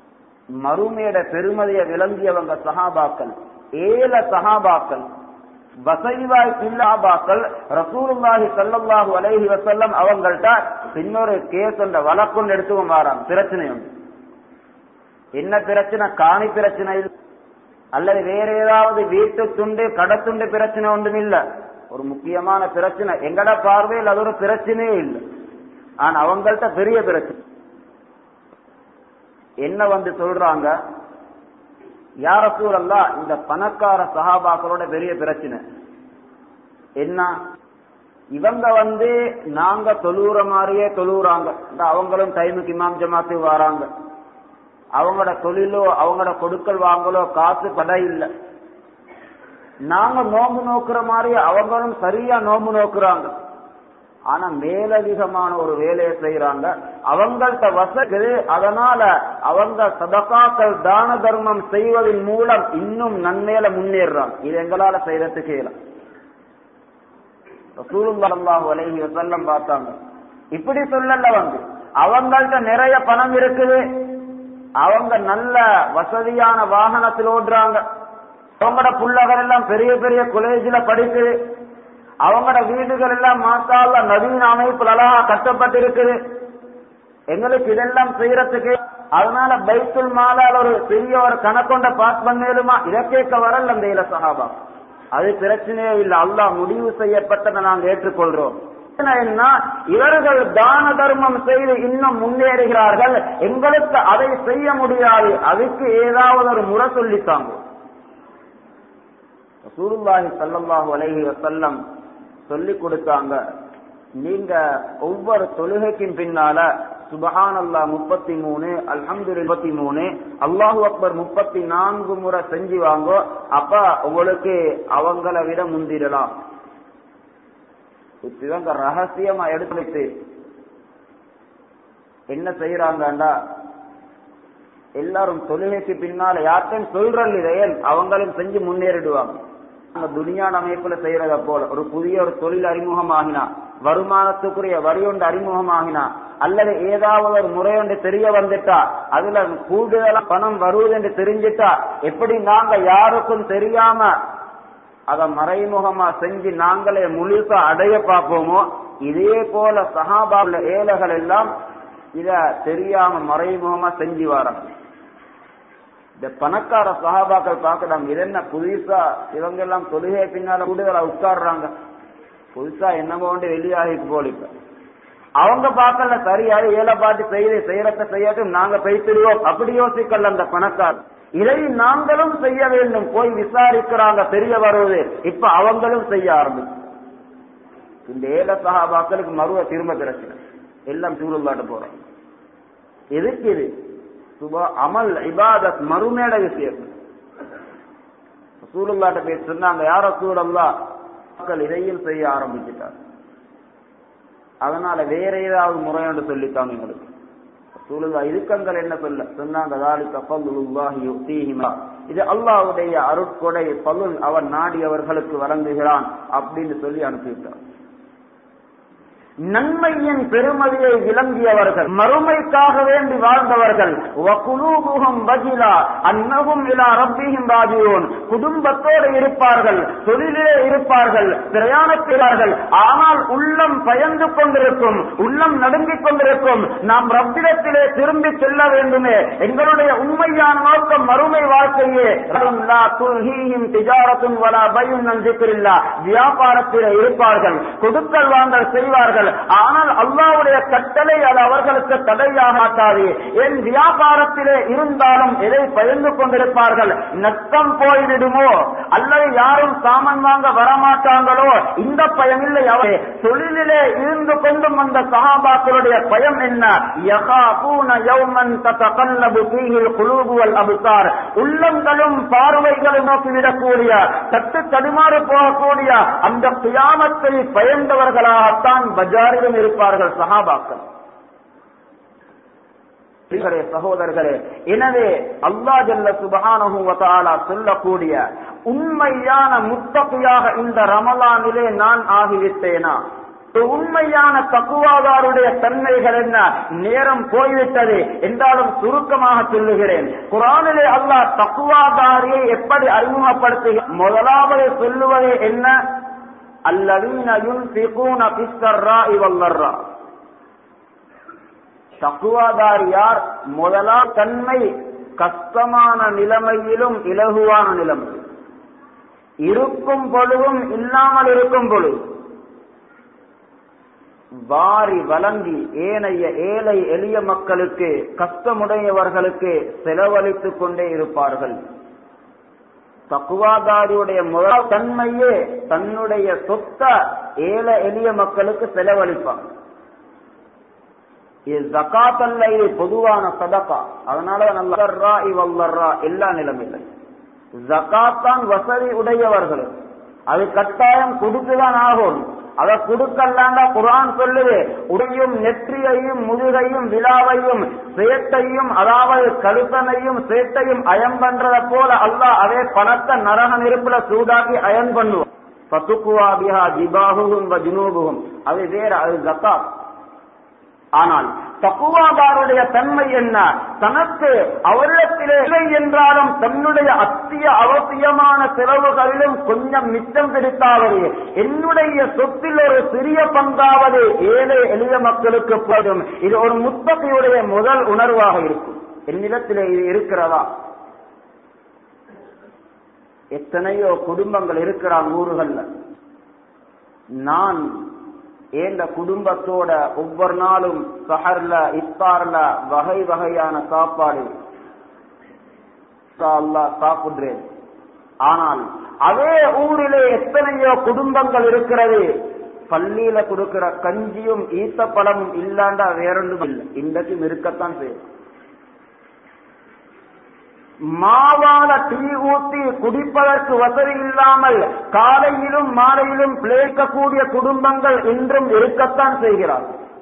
மறுமையோட பெருமதியை விளங்கியவங்க சகாபாக்கள் ஏல சகாபாக்கள் வசைவாய் இல்லாபாக்கள் ரசூலுல்லாஹி ஸல்லல்லாஹு அலைஹி வஸல்லம் அவங்கள்ட்ட இன்னொரு கேஸ் ஒன்ற வழக்கொண்டு எடுத்துக்கும் வாராங்க பிரச்சனை உண்டு என்ன பிரச்சனை காணி பிரச்சனை இல்ல அல்லது வேற ஏதாவது வீட்டு துண்டு கடத்துண்டு பிரச்சனை ஒன்றும் இல்ல ஒரு முக்கியமான பிரச்சனை எங்கட பார்வையில் அது ஒரு பிரச்சனையே இல்லை ஆனா அவங்கள்ட்ட பெரிய பிரச்சனை என்ன வந்து சொல்றாங்க யார சூழல்லா இந்த பணக்கார சகாபாக்களோட பெரிய பிரச்சனை என்ன இவங்க வந்து நாங்க தொழுற மாதிரியே தொழுறாங்க இந்த அவங்களும் டைமுக்கு இமாம் ஜமாத்து வராங்க அவங்களோட தொழிலோ அவங்களோட கொடுக்கல் வாங்கலோ காசு படை இல்லை நாங்க நோம்பு நோக்குற மாதிரி அவங்களும் சரியா நோம்பு நோக்குறாங்க ஆனா மேலதிகமான ஒரு வேலையை செய்யறாங்க அவங்கள்ட்ட வசதி அதனால அவங்க சதகாக்கள் தான தர்மம் செய்வதன் மூலம் இன்னும் நன்மையில முன்னேறாங்க இது எங்களால செய்யறதுக்கு இயலும் ரசூலுல்லாஹு அலைஹி வஸல்லம் பார்த்தாங்க இப்படி சொல்லல வந்து அவங்கள்ட்ட நிறைய பணம் இருக்குது அவங்க நல்ல வசதியான வாகனத்தில் ஓடுறாங்க அவங்களோட புள்ளகள் எல்லாம் பெரிய பெரிய காலேஜில் படிக்குது அவங்களோட வீடுகள் எல்லாம் மாத்தால நவீன அமைப்புல அழகா கட்டப்பட்டிருக்குது எங்களுக்கு இதெல்லாம் செய்யறதுக்கு அதனால பைத்துல் மாலால் ஒரு பெரிய ஒரு கணக்கொண்ட பாஸ் பண்ணேலுமா இதை கேட்க வரல அந்த இல சகாபா அது பிரச்சனையே இல்லை அல்லாஹ் முடிவு செய்யப்பட்டதை நாங்கள் ஏற்றுக்கொள்றோம் என்ன இவர்கள் தான தர்மம் செய்து இன்னும் முன்னேறுகிறார்கள் எங்களுக்கு அதை செய்ய முடியாது அதுக்கு ஏதாவது ஒரு முறை சொல்லித்தாங்க சூருல்லாஹி சல்லல்லாஹு அலைஹி வசல்லம் சொல்லி கொடுத்தாங்க நீங்க ஒவ்வொரு தொழுகைக்கும் பின்னால சுபஹான் அல்லா முப்பத்தி மூணு அல்ஹம்து இருபத்தி மூணு அல்லாஹு அக்பர் முப்பத்தி நான்கு முறை செஞ்சு வாங்கோ அப்ப உங்களுக்கு அவங்கள விட முந்திரலாம் இவங்க ரகசியமா எடுத்து என்ன செய்யறாங்கண்டா எல்லாரும் தொழுகைக்கு பின்னால யார்ட்டையும் சொல்றல் இதையன் அவங்களும் செஞ்சு முன்னேறிடுவாங்க அந்த துனியான அமைப்புல செய்யறத போல ஒரு புதிய ஒரு தொழில் அறிமுகமாகினா வருமானத்துக்குரிய வரி ஒன்று அறிமுகமாகினா அல்லது ஏதாவது ஒரு முறை ஒன்று தெரிய வந்துட்டா அதுல கூடுதலா பணம் வருவது என்று தெரிஞ்சிட்டா எப்படி நாங்க யாருக்கும் தெரியாம அத மறைமுகமா செஞ்சு நாங்களே முழுசா அடைய பார்ப்போமோ இதே போல சகாபாவுல ஏழைகள் எல்லாம் இத தெரியாம மறைமுகமா செஞ்சு வராங்க இந்த பணக்கார சகாபாக்கள் பார்க்கறாங்க இது என்ன புதுசா இவங்க எல்லாம் தொழுகை பின்னால கூடுதலா உட்காடுறாங்க புதுசா என்னமோ ஒன்று வெளியாகி போலிப்ப அவங்க பார்க்கல சரியாது ஏழை பாட்டு செய்து செய்யறத செய்யட்டும் நாங்க பேசிடுவோம் அப்படி யோசிக்கல அந்த பணக்கார் இதை நாங்களும் செய்ய வேண்டும் போய் விசாரிக்கிறாங்க தெரிய வருவது இப்ப அவங்களும் செய்ய ஆரம்பிச்சு இந்த ஏழை சகாபாக்களுக்கு மருவ திரும்ப பிரச்சனை எல்லாம் சூழல்லாட்டு போறாங்க எதுக்கு இது சுபா அமல் இபாதத் மறுமேட விஷயம் சூழல்லாட்ட பேர் சொன்னாங்க யார சூழல்லா மக்கள் இதையும் செய்ய ஆரம்பிச்சுட்டார் அதனால வேற ஏதாவது முறையோடு சொல்லித்தாங்க எங்களுக்கு சூழலா இதுக்கங்கள் என்ன சொல்ல சொன்னாங்க தாலிக்க பல்லுல்லாஹி யுத்தீஹிமா இது அல்லாஹ்வுடைய அருட்கொடை பல்லுல் அவன் நாடியவர்களுக்கு வழங்குகிறான் அப்படின்னு சொல்லி அனுப்பிவிட்டார் நன்மையின் பெருமதியை விளங்கியவர்கள் மறுமைக்காக வேண்டி வாழ்ந்தவர்கள் வகுலூபுகம் வஜிலா அன்னகும் இலா ரப்பியும் ராஜியோன் குடும்பத்தோடு இருப்பார்கள் தொழிலே இருப்பார்கள் பிரயாணத்திலார்கள் ஆனால் உள்ளம் பயந்து கொண்டிருக்கும் உள்ளம் நடுங்கிக் கொண்டிருக்கும் நாம் ரப்பிடத்திலே திரும்பி செல்ல வேண்டுமே எங்களுடைய உண்மையான நோக்கம் மறுமை வாழ்க்கையே திஜாரத்தும் வலா பயும் நன்றிக்கில்லா வியாபாரத்திலே இருப்பார்கள் கொடுக்கல் வாங்கல் செய்வார்கள் ஆனால் அல்லாவுடைய கட்டளை அது அவர்களுக்கு தடையாக மாட்டாது என் வியாபாரத்திலே இருந்தாலும் எதை பயந்து கொண்டிருப்பார்கள் நஷ்டம் போய்விடுமோ அல்லது யாரும் சாமான் வாங்க வரமாட்டாங்களோ இந்த பயம் இல்லை அவரே தொழிலிலே இருந்து கொண்டும் அந்த சகாபாக்களுடைய பயம் என்ன யகாபூன யௌமன் ததகல்லபு ஃபீஹில் குலூபு வல் அப்சார் உள்ளங்களும் பார்வைகளும் நோக்கிவிடக்கூடிய தட்டு தடுமாறு போகக்கூடிய அந்த கியாமத்தை பயந்தவர்களாகத்தான் பஜாரிலும் இருப்பார்கள் சஹாபாக்கள் சகோதரர்களே எனவே அல்லா ஜல்ல சுபஹானஹு வ தஆலா சொல்லக்கூடிய உண்மையான முத்தகையாக இந்த ரமலானிலே நான் ஆகிவிட்டேனா உண்மையான தக்குவாதாருடைய தன்மைகள் என்ன நேரம் போய்விட்டது என்றாலும் சுருக்கமாக சொல்லுகிறேன் குரானிலே அல்லாஹ் தக்குவாதாரியை எப்படி அறிமுகப்படுத்துகிறார் முதலாவது சொல்லுவது என்ன அல்லவீன யுன்ஃபிகூன பிஸ்ஸர்ரா இவல்லர்ரா தக்குவாதாரி யார் முதலா தன்மை கஷ்டமான நிலைமையிலும் இலகுவான நிலைமை இருக்கும் பொழுதும் இல்லாமல் இருக்கும் பொழுது வாரி வழங்கி ஏனைய ஏழை எளிய மக்களுக்கு கஷ்டமுடையவர்களுக்கு செலவழித்துக் கொண்டே இருப்பார்கள் தக்குவாதாரியுடைய முதல் தன்மையே தன்னுடைய சொத்த ஏழை எளிய மக்களுக்கு செலவழிப்பாங்க இது ஜக்காத் அல்ல இது பொதுவான சதக்கா அதனால நல்லர்ரா இவல்லர்ரா எல்லா நிலைமையில ஜக்காத் தான் வசதி உடையவர்கள் அது கட்டாயம் கொடுத்துதான் ஆகும் அதை கொடுக்கலாண்டா குரான் சொல்லுது உடையும் நெற்றியையும் முதுகையும் விழாவையும் சேட்டையும் அதாவது கழுத்தனையும் சேட்டையும் அயம் பண்றத போல அல்லாஹ் அதே பணத்தை நரக நெருப்புல சூடாக்கி அயன் பண்ணுவோம் பத்துக்குவா பிஹா ஜிபாகுகும் ஜுனூபுகும் அது வேற அது ஜக்காத் ஆனால் தக்குவாதாருடைய தன்மை என்ன தனக்கு அவரிடத்திலே இல்லை என்றாலும் தன்னுடைய அத்திய அவசியமான செலவுகளிலும் கொஞ்சம் மிச்சம் பிடித்தாவது என்னுடைய சொத்தில் ஒரு சிறிய பங்காவது ஏழை எளிய மக்களுக்கு போதும் இது ஒரு முத்தகையுடைய முதல் உணர்வாக இருக்கும் என்னிடத்திலே இது இருக்கிறதா எத்தனையோ குடும்பங்கள் இருக்கிறான் ஊர்கள்ல நான் ஏந்த குடும்பத்தோட ஒவ்வொரு நாளும் சஹர்ல இஃப்தார்ல வகை வகையான சாப்பாடு சாப்பிடுறேன் ஆனால் அதே ஊரிலே எத்தனையோ குடும்பங்கள் இருக்கிறது பள்ளியில கொடுக்கிற கஞ்சியும் ஈத்தப்பழமும் இல்லாண்டா வேறொன்றும் இல்லை இன்றைக்கும் இருக்கத்தான் செய்யும் மாவால டீ ஊத்தி குடிப்பதற்கு வசதி இல்லாமல் காலையிலும் மாலையிலும் பிழைக்கக்கூடிய குடும்பங்கள் இன்றும் இருக்கத்தான் செய்கிறார்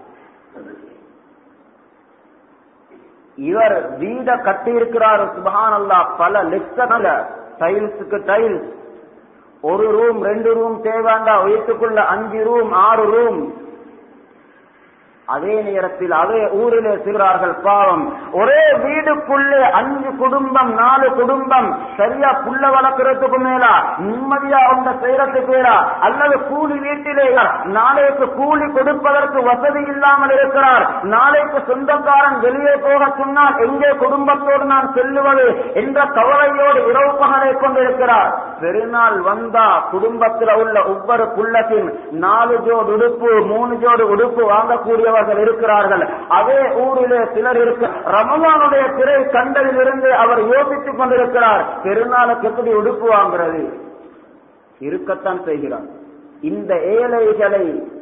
இவர் வீட கட்டியிருக்கிறார் சுபஹான் அல்லா பல லட்சங்கள டைல்ஸுக்கு டைல்ஸ் ஒரு ரூம் ரெண்டு ரூம் தேவைண்டா வீட்டுக்குள்ள அஞ்சு ரூம் ஆறு ரூம் அதே நேரத்தில் அதே ஊரிலே செய்கிறார்கள் பாவம் ஒரே வீடுக்குள்ளே அஞ்சு குடும்பம் நாலு குடும்பம் சரியா புள்ள வளர்க்கறதுக்கு மேலா நிம்மதியா அவங்க செய்யறதுக்கு மேலா அல்லது கூலி வீட்டிலே நாளைக்கு கூலி கொடுப்பதற்கு வசதி இல்லாமல் இருக்கிறார் நாளைக்கு சொந்தக்காரன் வெளியே போக சொன்னால் எங்கே குடும்பத்தோடு நான் செல்லுவது என்ற கவலையோடு இரவு பகலை கொண்டிருக்கிறார் பெருநாள் வந்தா குடும்பத்தில் உள்ள ஒவ்வொரு புள்ளத்தின் நாலு ஜோடு உடுப்பு மூணு ஜோடு உடுப்பு வாங்கக்கூடிய அவர்கள் இருக்கிறார்கள் அதே ஊரிலே சிலர் இருக்க ரமலானுடைய திரை கண்டதில் இருந்து அவர் யோசித்துக் கொண்டிருக்கிறார் பெருநாளுக்கு எப்படி உடுப்பு வாங்குறது இருக்கத்தான் செய்கிறார் இந்த ஏழைகளை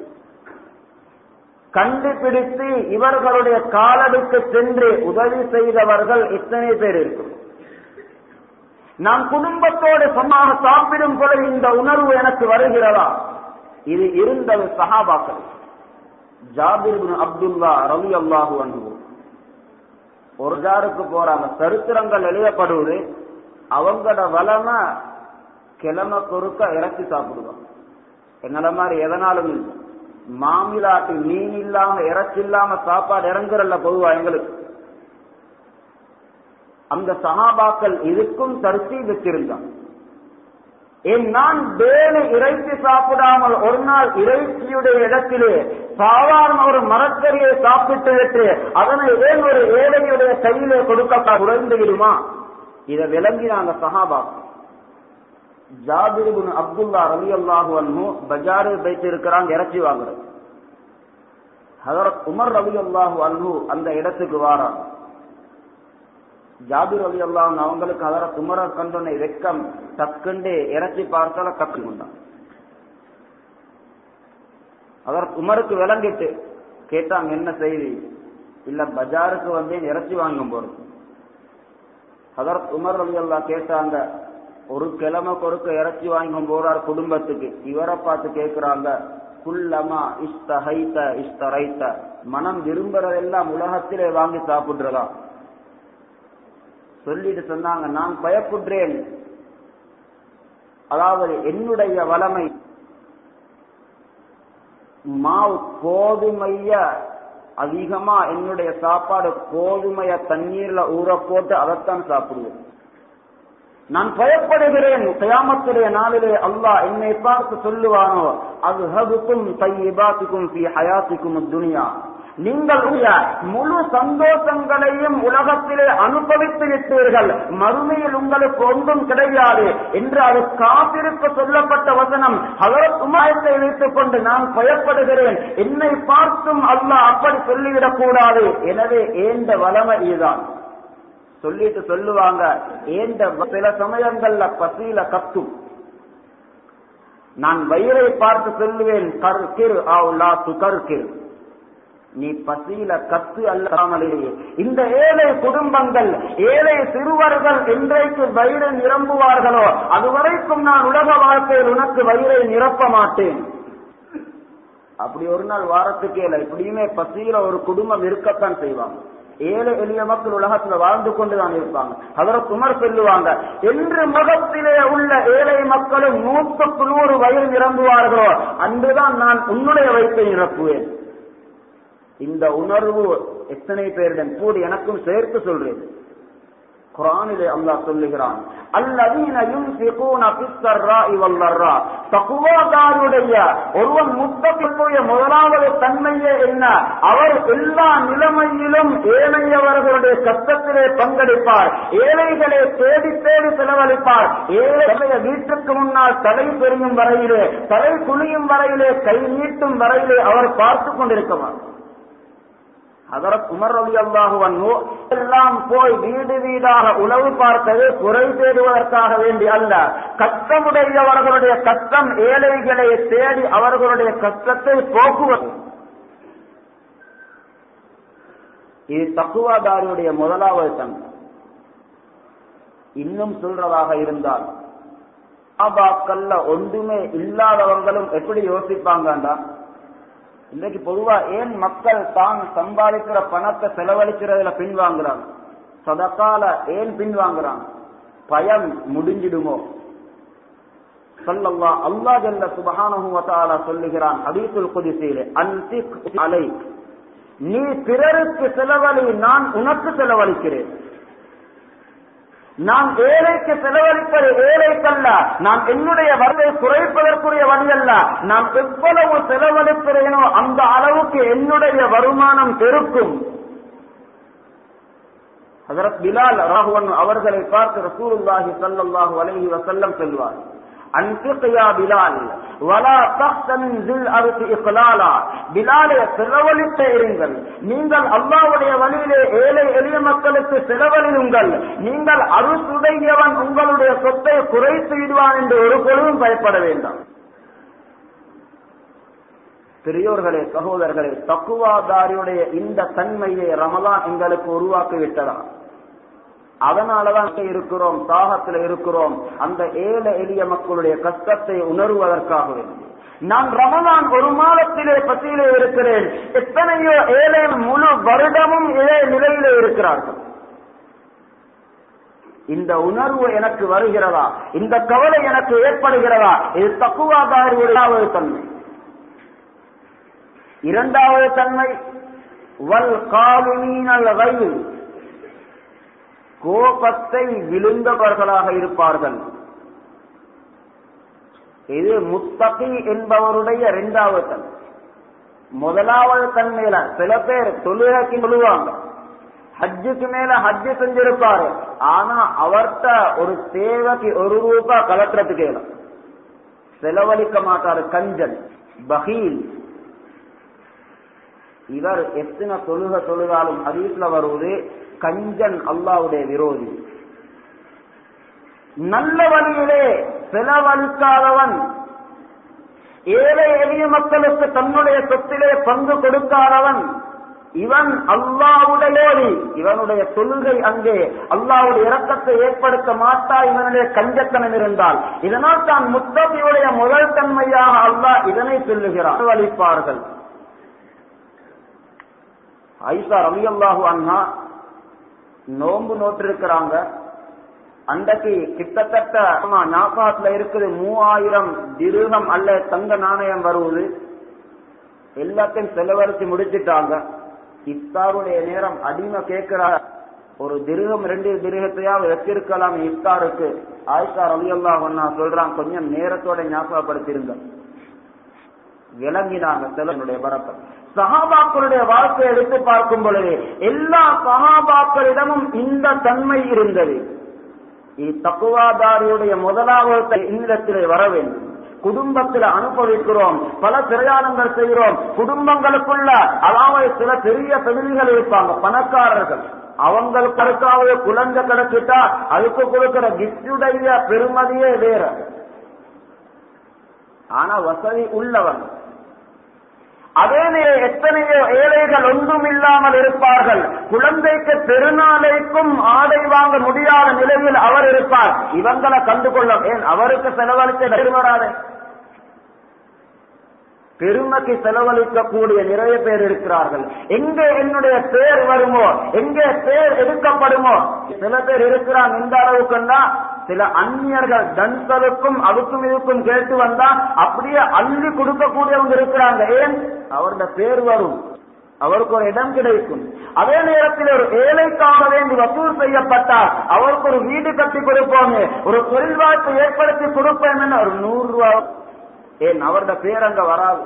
கண்டுபிடித்து இவர்களுடைய காலடிக்கு சென்று உதவி செய்தவர்கள் எத்தனை பேர் இருக்கும் நான் குடும்பத்தோடு சமாக சாப்பிடும் பொழுது இந்த உணர்வு எனக்கு வருகிறதா இது இருந்தது சஹாபாக்கள் ஜாபிர் அப்துல்லா ரவி அல்லாஹு அன்பு ஒரு ஜாருக்கு போறாங்க சரித்திரங்கள் எழுதப்படுவது அவங்களோட வளமை கிழமை கொறுக்க இறக்கி சாப்பிடுவாங்க எங்களை மாதிரி எதனாலும் இல்லை மாமிலாட்டு மீன் இல்லாம இறைச்சி இல்லாம சாப்பாடு இறங்குறல்ல பொதுவா எங்களுக்கு அந்த சகாபாக்கள் இதுக்கும் தரிசி வச்சிருந்தான் ஏன் நான் வேறு இறைச்சி சாப்பிடாமல் ஒரு நாள் இறைச்சியுடைய இடத்திலே சாதாரண ஒரு மரக்கறியை சாப்பிட்டு விட்டு அதனை ஏன் ஒரு ஏழையுடைய கையிலே கொடுக்க உடைந்து விடுமா இதை விளங்கினாங்க சஹாபாக்கள் ஜாபிரிபுன் அப்துல்லா ரவி அல்லாஹு அன்ஹு பஜாரில் வைத்து இருக்கிறாங்க இறைச்சி வாங்குறது ஹதரத் உமர் ரவி அல்லாஹு அன்ஹு அந்த இடத்துக்கு வாராங்க ஜாபிர் அலி அல்லாஹ் அவங்களுக்கு ஹதரத் உமர கண்டனை வெக்கம் டக்குண்டு இறைச்சி பார்த்தால கப்பி கொண்டான் அதற்கு உமருக்கு விளங்கிட்டு கேட்டாங்க என்ன செய்தி இல்ல பஜாருக்கு வந்தேன் இறைச்சி வாங்கும் போறது அதற்கு உமர் அலி அல்லா கேட்டாங்க ஒரு கிழமை கொடுக்க இறைச்சி வாங்கும் போறார் குடும்பத்துக்கு இவரை பார்த்து கேட்கிறாங்க குல்லமா இஸ்தஹைத்த இஸ்தரைத்த மனம் விரும்புறதெல்லாம் உலகத்திலே வாங்கி சாப்பிடுறதா சொல்லிட்டு சொன்னாங்க நான் பயப்படுறேன் அதாவது என்னுடைய வளமை மாவு கோதுமைய அதிகமா என்னுடைய சாப்பாடு கோதுமைய தண்ணீர்ல ஊற போட்டு அதைத்தான் சாப்பிடுவேன் நான் பயப்படுகிறேன் கயாமத்துடைய நாளிலே அல்லாஹ் என்னை பார்த்து சொல்லுவானோ அது ஹபுக்கும் தையிபாத்துக்கும் பி ஹயாத்திக்கும் துனியா நீங்கள் உள்ள முழு சந்தோஷங்களையும் உலகத்திலே அனுபவித்து விட்டீர்கள் மறுமையில் உங்களுக்கு ஒன்றும் கிடையாது என்று அது காத்திருக்க சொல்லப்பட்ட வசனம் அவர் உமாயத்தை வைத்துக் கொண்டு நான் பயப்படுகிறேன் என்னை பார்த்தும் அல்லாஹ் அப்படி சொல்லிவிடக் கூடாது எனவே ஏந்த வளமை இதுதான் சொல்லிட்டு சொல்லுவாங்க ஏந்த சில சமயங்கள்ல பசியில கத்தும் நான் வயிறை பார்த்து சொல்லுவேன் கற்கிர் ஆவுலா துகர்கிர் நீ பசியில கத்து அல்லாமலேயே இந்த ஏழை குடும்பங்கள் ஏழை சிறுவர்கள் என்றைக்கு வயிறை நிரம்புவார்களோ அதுவரைக்கும் நான் உலக வாழ்க்கையில் உனக்கு வயிறை நிரப்ப மாட்டேன் அப்படி ஒரு நாள் வாரத்துக்கு இல்லை இப்படியுமே பசியில ஒரு குடும்பம் இருக்கத்தான் செய்வாங்க ஏழை எளிய மக்கள் உலகத்துல வாழ்ந்து கொண்டுதான் இருப்பாங்க அவரை குமர் சொல்லுவாங்க என்று முகத்திலே உள்ள ஏழை மக்களும் நூற்றுக்கு நூறு வயிறு நிரம்புவார்களோ அன்றுதான் நான் உன்னுடைய வயிற்றை நிரப்புவேன் இந்த உணர்வு எத்தனை பேரிடம் கூடி எனக்கும் சேர்த்து சொல்றேன் குரானிலே அல்லாஹ் சொல்லுகிறான் அல்லதீன யுன்ஃபிகூன ஃபிஸ்ஸர்ராஇ வல்லர்ரா தக்வாதாருடைய ஒருவன் முத்தத்தினுடைய முதலாவது தன்மையே என்ன அவர் எல்லா நிலைமையிலும் ஏழையவர்களுடைய கஷ்டத்திலே பங்கெடுப்பார் ஏழைகளை தேடி தேடி செலவழிப்பார் ஏழை வீட்டுக்கு முன்னால் தலை பெருகும் வரையிலே தலை குனியும் வரையிலே கை நீட்டும் வரையிலே அவர் பார்த்து கொண்டிருக்கிறார் அதற்கு உமர் ரவி அல்லாஹுவன் எல்லாம் போய் வீடு வீடாக உளவு பார்த்தது குறை தேடுவதற்காக வேண்டி அல்ல கஷ்டமுடையவர்களுடைய கஷ்டம் ஏழைகளை தேடி அவர்களுடைய கஷ்டத்தை போக்குவது இது தக்குவாதாரியுடைய முதலாவது தன்மை இன்னும் சொல்றதாக இருந்தால் ஆபாக்கல்ல ஒன்றுமே இல்லாதவங்களும் எப்படி யோசிப்பாங்கண்டா இன்னைக்கு பொதுவா ஏன் மக்கள் தான் சம்பாதிக்கிற பணத்தை செலவழிக்கிறதுல பின்வாங்குறாங்க சதக்கால ஏன் பின்வாங்குறாங்க பயம் முடிஞ்சிடுமோ சொல்லல்லா அல்லா ஜல்ல சுபஹானஹு வ தஆலா சொல்லுகிறான் ஹதீஸுல் குதிஸிலே அன்திக் அலை நீ பிறருக்கு செலவழி நான் உனக்கு செலவழிக்கிறேன் நான் ஏழைக்கு செலவழிப்பது ஏழைக்கல்ல நான் என்னுடைய வரவை குறைப்பதற்குரிய வழி அல்ல நான் எவ்வளவு செலவழிக்கிறேனோ அந்த அளவுக்கு என்னுடைய வருமானம் பெருக்கும் ஹதரத் பிலால் ராகுவன் அவர்களை பார்த்து ரசூலுல்லாஹி ஸல்லல்லாஹு அலைஹி வஸல்லம் சொல்வார் அன்பிக் யா பிலால் வலா தஹ்த மின் ذில் அர்த் இக்லாலா பிலாலே செலவழித்து இருங்கள் நீங்கள் அல்லாஹ்வுடைய வழியிலே ஏழை எளிய மக்களுக்கு செலவழியுங்கள் நீங்கள் அருசுடையவன் உங்களுடைய சொத்தை குறைத்து விடுவான் என்று ஒரு பொழுதும் பயப்பட வேண்டாம் பெரியோர்களே சகோதரர்களே தக்குவாதாரியுடைய இந்த தன்மையை ரமலான் எங்களுக்கு உருவாக்கி விட்டதா அதனாலதான் இருக்கிறோம் தாகத்தில் இருக்கிறோம் அந்த ஏழை எளிய மக்களுடைய கஷ்டத்தை உணர்வதற்காக வேண்டி நான் ரமலான் ஒரு மாதத்திலே பத்தியிலே இருக்கிறேன் எத்தனையோ ஏழை முழு வருடமும் இதே நிலையிலே இருக்கிறார்கள் இந்த உணர்வு எனக்கு வருகிறதா இந்த கவலை எனக்கு ஏற்படுகிறதா இது தக்குவாதாரியுடைய தன்மை இரண்டாவது தன்மை வல் காலுமீனல் வயல் கோபத்தை விழுந்தவர்களாக இருப்பார்கள் இது முத்தகி என்பவருடைய இரண்டாவது தன்மை முதலாவது தன்மையில சில பேர் தொழுகைக்கு சொல்லுவாங்க ஹஜ்ஜுக்கு மேல ஹஜ்ஜு செஞ்சிருப்பாரு ஆனா அவர்கிட்ட ஒரு தேவைக்கு ஒரு ரூபா கலட்டுறதுக்கு செலவழிக்க மாட்டாரு கஞ்சன் பகீல் இவர் எத்தனை தொழுக தொழுதாலும் ஹதீஸ்ல வருவது கஞ்சன் அல்லாவுடைய விரோதி நல்ல வழியிலே செலவழிக்காதவன் ஏழை எளிய மக்களுக்கு தன்னுடைய சொத்திலே பங்கு கொடுக்காதவன் இவன் அல்லாவுடையோடி இவனுடைய தொழுகை அங்கே அல்லாவுடைய இரக்கத்தை ஏற்படுத்த மாட்டா இவனுடைய கஞ்சத்தனம் இருந்தால் இதனால் தான் முத்தபியுடைய முதல் தன்மையாக அல்லாஹ் இதனை சொல்லுகிறார் வலிப்பார்கள் ஐசா ரவி அல்லாஹு அண்ணா நோன்பு நோட்டு இருக்கிறாங்க அன்றைக்கு கிட்டத்தட்ட நாகாத்துல இருக்குது மூவாயிரம் திருகம் அல்ல தங்க நாணயம் வருவது எல்லாத்தையும் செலவழிச்சு முடிச்சிட்டாங்க இஃப்தாருடைய நேரம் அடிமை கேட்கிறார் ஒரு திருகம் ரெண்டு திருகத்தையாவது வச்சிருக்கலாம் இஃப்தாருக்கு ஆயிஷா ரலியல்லா ஒன்னா சொல்றான் கொஞ்சம் நேரத்தோட ஞாபகப்படுத்திருங்க விளங்கினாங்க செலவனுடைய பரப்பை சஹாபாக்களுடைய வாழ்க்கையை எடுத்து பார்க்கும் பொழுது எல்லா சஹாபாக்களிடமும் இந்த தன்மை இருந்தது தக்குவாதாரியுடைய முதலாவது இல்லத்திலே வர வேண்டும் குடும்பத்தில் அனுபவிக்கிறோம் பல பிரயாணங்கள் செய்கிறோம் குடும்பங்களுக்குள்ள அதாவது சில பெரிய பெண்கள் இருப்பாங்க பணக்காரர்கள் அவங்களுக்கு அடுத்தாவது குழந்தை கிடைச்சிட்டா அதுக்கு கொடுக்கிற கிஃப்டுடைய பெருமதியே வேற ஆனா வசதி உள்ளவன் அதே நேரம் எத்தனையோ ஏழைகள் ஒன்றும் இல்லாமல் இருப்பார்கள் குழந்தைக்கு பெருநாளைக்கும் ஆடை வாங்க முடியாத நிலையில் அவர் இருப்பார் இவங்களை கண்டுகொள்ள ஏன் அவருக்கு செலவழிக்க பெருமராது பெருமைக்கு செலவழிக்கக்கூடிய நிறைய பேர் இருக்கிறார்கள் எங்கே என்னுடைய பேர் வருமோ எங்கே பேர் எடுக்கப்படுமோ சில பேர் இருக்கிறாங்க இந்த அளவுக்குன்னா சில அந்நியர்கள் தன்சலுக்கும் அதுக்கும் இதுக்கும் கேட்டு வந்தா அப்படியே அள்ளி கொடுக்கக்கூடியவங்க இருக்கிறாங்க ஏன் அவருடைய பேர் வரும் அவருக்கு ஒரு இடம் கிடைக்கும் அதே நேரத்தில் ஒரு ஏழைக்காக வேண்டி வசூல் செய்யப்பட்டால் அவருக்கு ஒரு வீடு கட்டி கொடுப்போமே ஒரு தொழில் வாய்ப்பு ஏற்படுத்தி கொடுப்போம் என்ன ஒரு நூறு ரூபாய் ஏன் அவருடைய பேர் அங்க வராது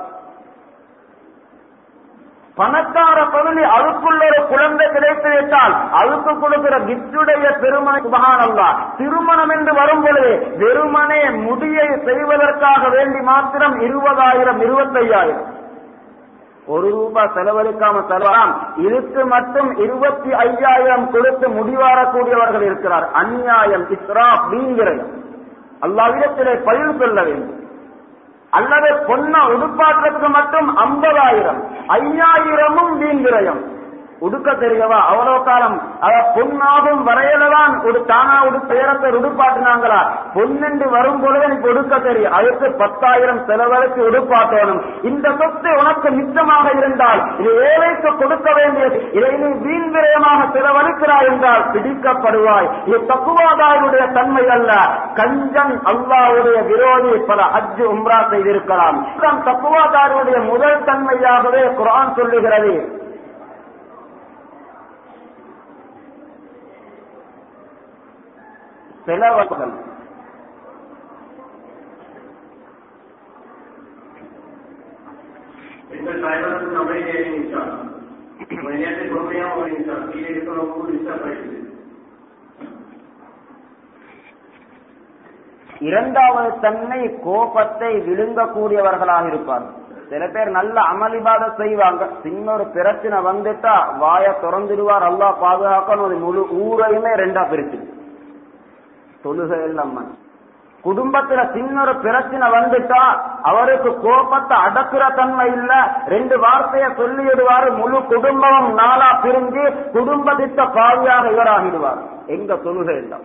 பணக்கார பகுதி அதுக்குள்ள ஒரு குழந்தை கிடைத்து விட்டால் அதுக்கு கொடுக்கிற கிஃப்டுடைய பெருமனை சுபகான் அல்லா திருமணம் என்று வரும் பொழுது வெறுமனே முடியை செய்வதற்காக வேண்டி மாத்திரம் இருபதாயிரம் இருபத்தையாயிரம் ஒரு ரூபாய் செலவழிக்காம செலவலாம் இதுக்கு மட்டும் இருபத்தி ஐயாயிரம் கொடுத்து முடிவாரக்கூடியவர்கள் இருக்கிறார் அந்நியாயம் இஸ்ரா வீங்கிரம் அல்லாவிடத்திலே பதில் சொல்ல வேண்டும் அல்லது பொண்ண உடுப்பாற்றத்துக்கு மட்டும் ஐம்பதாயிரம் ஐயாயிரமும் வீண்கிரயம் உடுக்க தெரியவா அவ்வளவு காலம் அத பொண்ணாகும் வரையிலதான் ஒரு தானா உடு பேரத்தை உடுப்பாட்டினாங்களா பொன்னென்று வரும் பொழுது எனக்கு உடுக்க தெரியும் அதுக்கு பத்தாயிரம் செலவழித்து உடுப்பாட்டணும் இந்த சொத்து உனக்கு மிச்சமாக இருந்தால் இது ஏழைக்கு கொடுக்க வேண்டியது இதை நீ வீண் விரயமாக செலவழிக்கிறாய் என்றால் பிடிக்கப்படுவாய் இது தப்புவாதாருடைய தன்மை அல்ல கஞ்சன் அல்லாவுடைய விரோதி பல அஜ் உம்ரா செய்திருக்கலாம் தப்புவாதாருடைய முதல் தன்மையாகவே குரான் சொல்லுகிறது செலவர்கள் எங்கள் தலைவருக்கு நம்மளே ஏழு நிமிஷம் ஒரு நேரத்தில் பொறுமையா ஒரு நிமிஷம் கீழே இருக்கிறவங்க டிஸ்டர்ப் ஆயிடுது இரண்டாவது தன்மை கோபத்தை விழுங்கக்கூடியவர்களாக இருப்பார்கள் சில பேர் நல்ல அமளிபாத செய்வாங்க சின்ன ஒரு பிரச்சனை வந்துட்டா வாய திறந்துடுவார் அல்லா பாதுகாக்கணும் அது முழு ஊரையுமே ரெண்டா பிரிச்சு தொழுகை எல்லாம் குடும்பத்துல சின்ன ஒரு பிரச்சனை வந்துட்டா அவருக்கு கோபத்தை அடக்குற தன்மை இல்ல ரெண்டு வார்த்தைய சொல்லிடுவாரு முழு குடும்பமும் நாளா பிரிஞ்சு குடும்பத்திட்ட பாவியாக இவராகிடுவார் எங்க தொழுகை எல்லாம்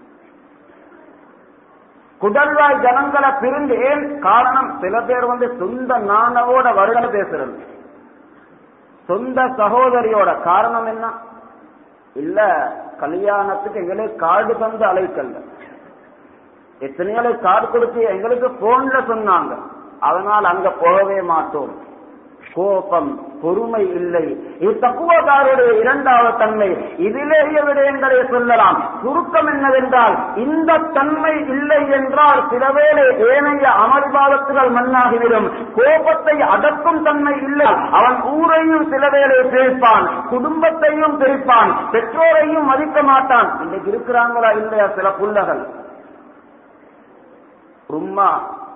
குடல்வாய் ஜனங்களை பிரிந்து ஏன் காரணம் சில பேர் வந்து சொந்த நானவோட வருட பேசுறது சொந்த சகோதரியோட காரணம் என்ன இல்ல கல்யாணத்துக்கு எங்களுக்கு கார்டு தந்து அழைக்கல எத்தனையோ கார்டு கொடுத்து எங்களுக்கு போன்ல சொன்னாங்க அதனால் அங்க போகவே மாட்டோம் கோபம் பொறுமை இல்லை இது தக்குவதாருடைய இரண்டாவது தன்மை இதிலேயே விடயங்களை சொல்லலாம் சுருக்கம் என்னவென்றால் இந்த தன்மை இல்லை என்றால் சிலவேளை ஏனைய அமல்பாதத்துகள் மண்ணாகிவிடும் கோபத்தை அடக்கும் தன்மை இல்லை அவன் ஊரையும் சிலவேளை பிரிப்பான் குடும்பத்தையும் பிரிப்பான் பெற்றோரையும் மதிக்க மாட்டான் இன்னைக்கு இருக்கிறாங்களா இல்லையா சில புள்ளகள் உம்மா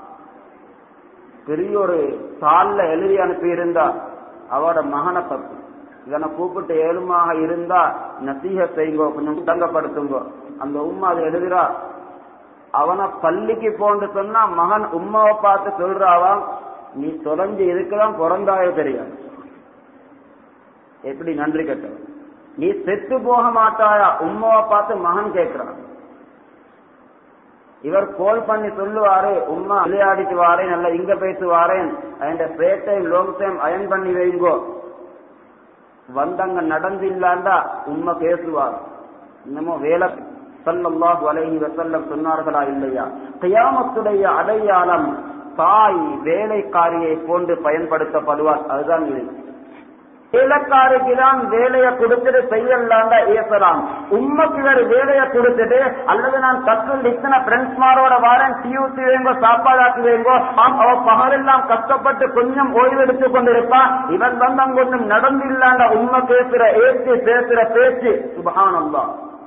பெரிய ஒரு தாள்ல எழுதி அனுப்பி இருந்தா அவட மகனை பத்தி இதனை கூப்பிட்டு ஏழுமாக இருந்தா நசீக செய்யுங்கோ கொஞ்சம் தங்கப்படுத்துங்கோ அந்த உம்மா அதை எழுதுறா அவனை பள்ளிக்கு போன்னு சொன்னா மகன் உம்மாவை பார்த்து சொல்றாவா நீ தொலைஞ்சு இதுக்கெல்லாம் பிறந்தாயோ தெரியாது எப்படி நன்றி கட்ட நீ செத்து போக மாட்டாயா உம்மாவை பார்த்து மகன் கேட்கிறான் இவர் கோல் பண்ணி சொல்லுவாரு உம்மா விளையாடிட்டு வாரேன் நல்லா இங்க போயிட்டு வாரேன் அந்த straight time long time iron பண்ணி வைங்கோ வந்தங்க நடந்து இல்லாண்டா உண்மை பேசுவார் இன்னமும் வேலை சல்லல்லாஹு அலைஹி வஸல்லம் சொன்னார்களா இல்லையா கியாமத்துடைய அடையாளம் தாய் வேலைக்காரியை போன்று பயன்படுத்தப்படுவார் அதுதான் இது வேலைக்காரிக்கு தான் வேலையை கொடுத்துட்டு செய்யலாண்டா ஏசலாம் உண்மைக்கு வேறு வேலையை கொடுத்துட்டு அல்லது நான் கற்று இத்தனை ஃப்ரெண்ட்ஸ்மாரோட வரேன் டியூசி வேங்கோ சாப்பாடாக்கி வேங்கோ ஆம் அவ பகலெல்லாம் கஷ்டப்பட்டு கொஞ்சம் ஓய்வு எடுத்துக் கொண்டிருப்பான் இவன் வந்து அங்க ஒன்றும் நடந்தில்லாண்ட உண்மை பேசுற ஏற்று பேசுற பேச்சு சுபகானந்தா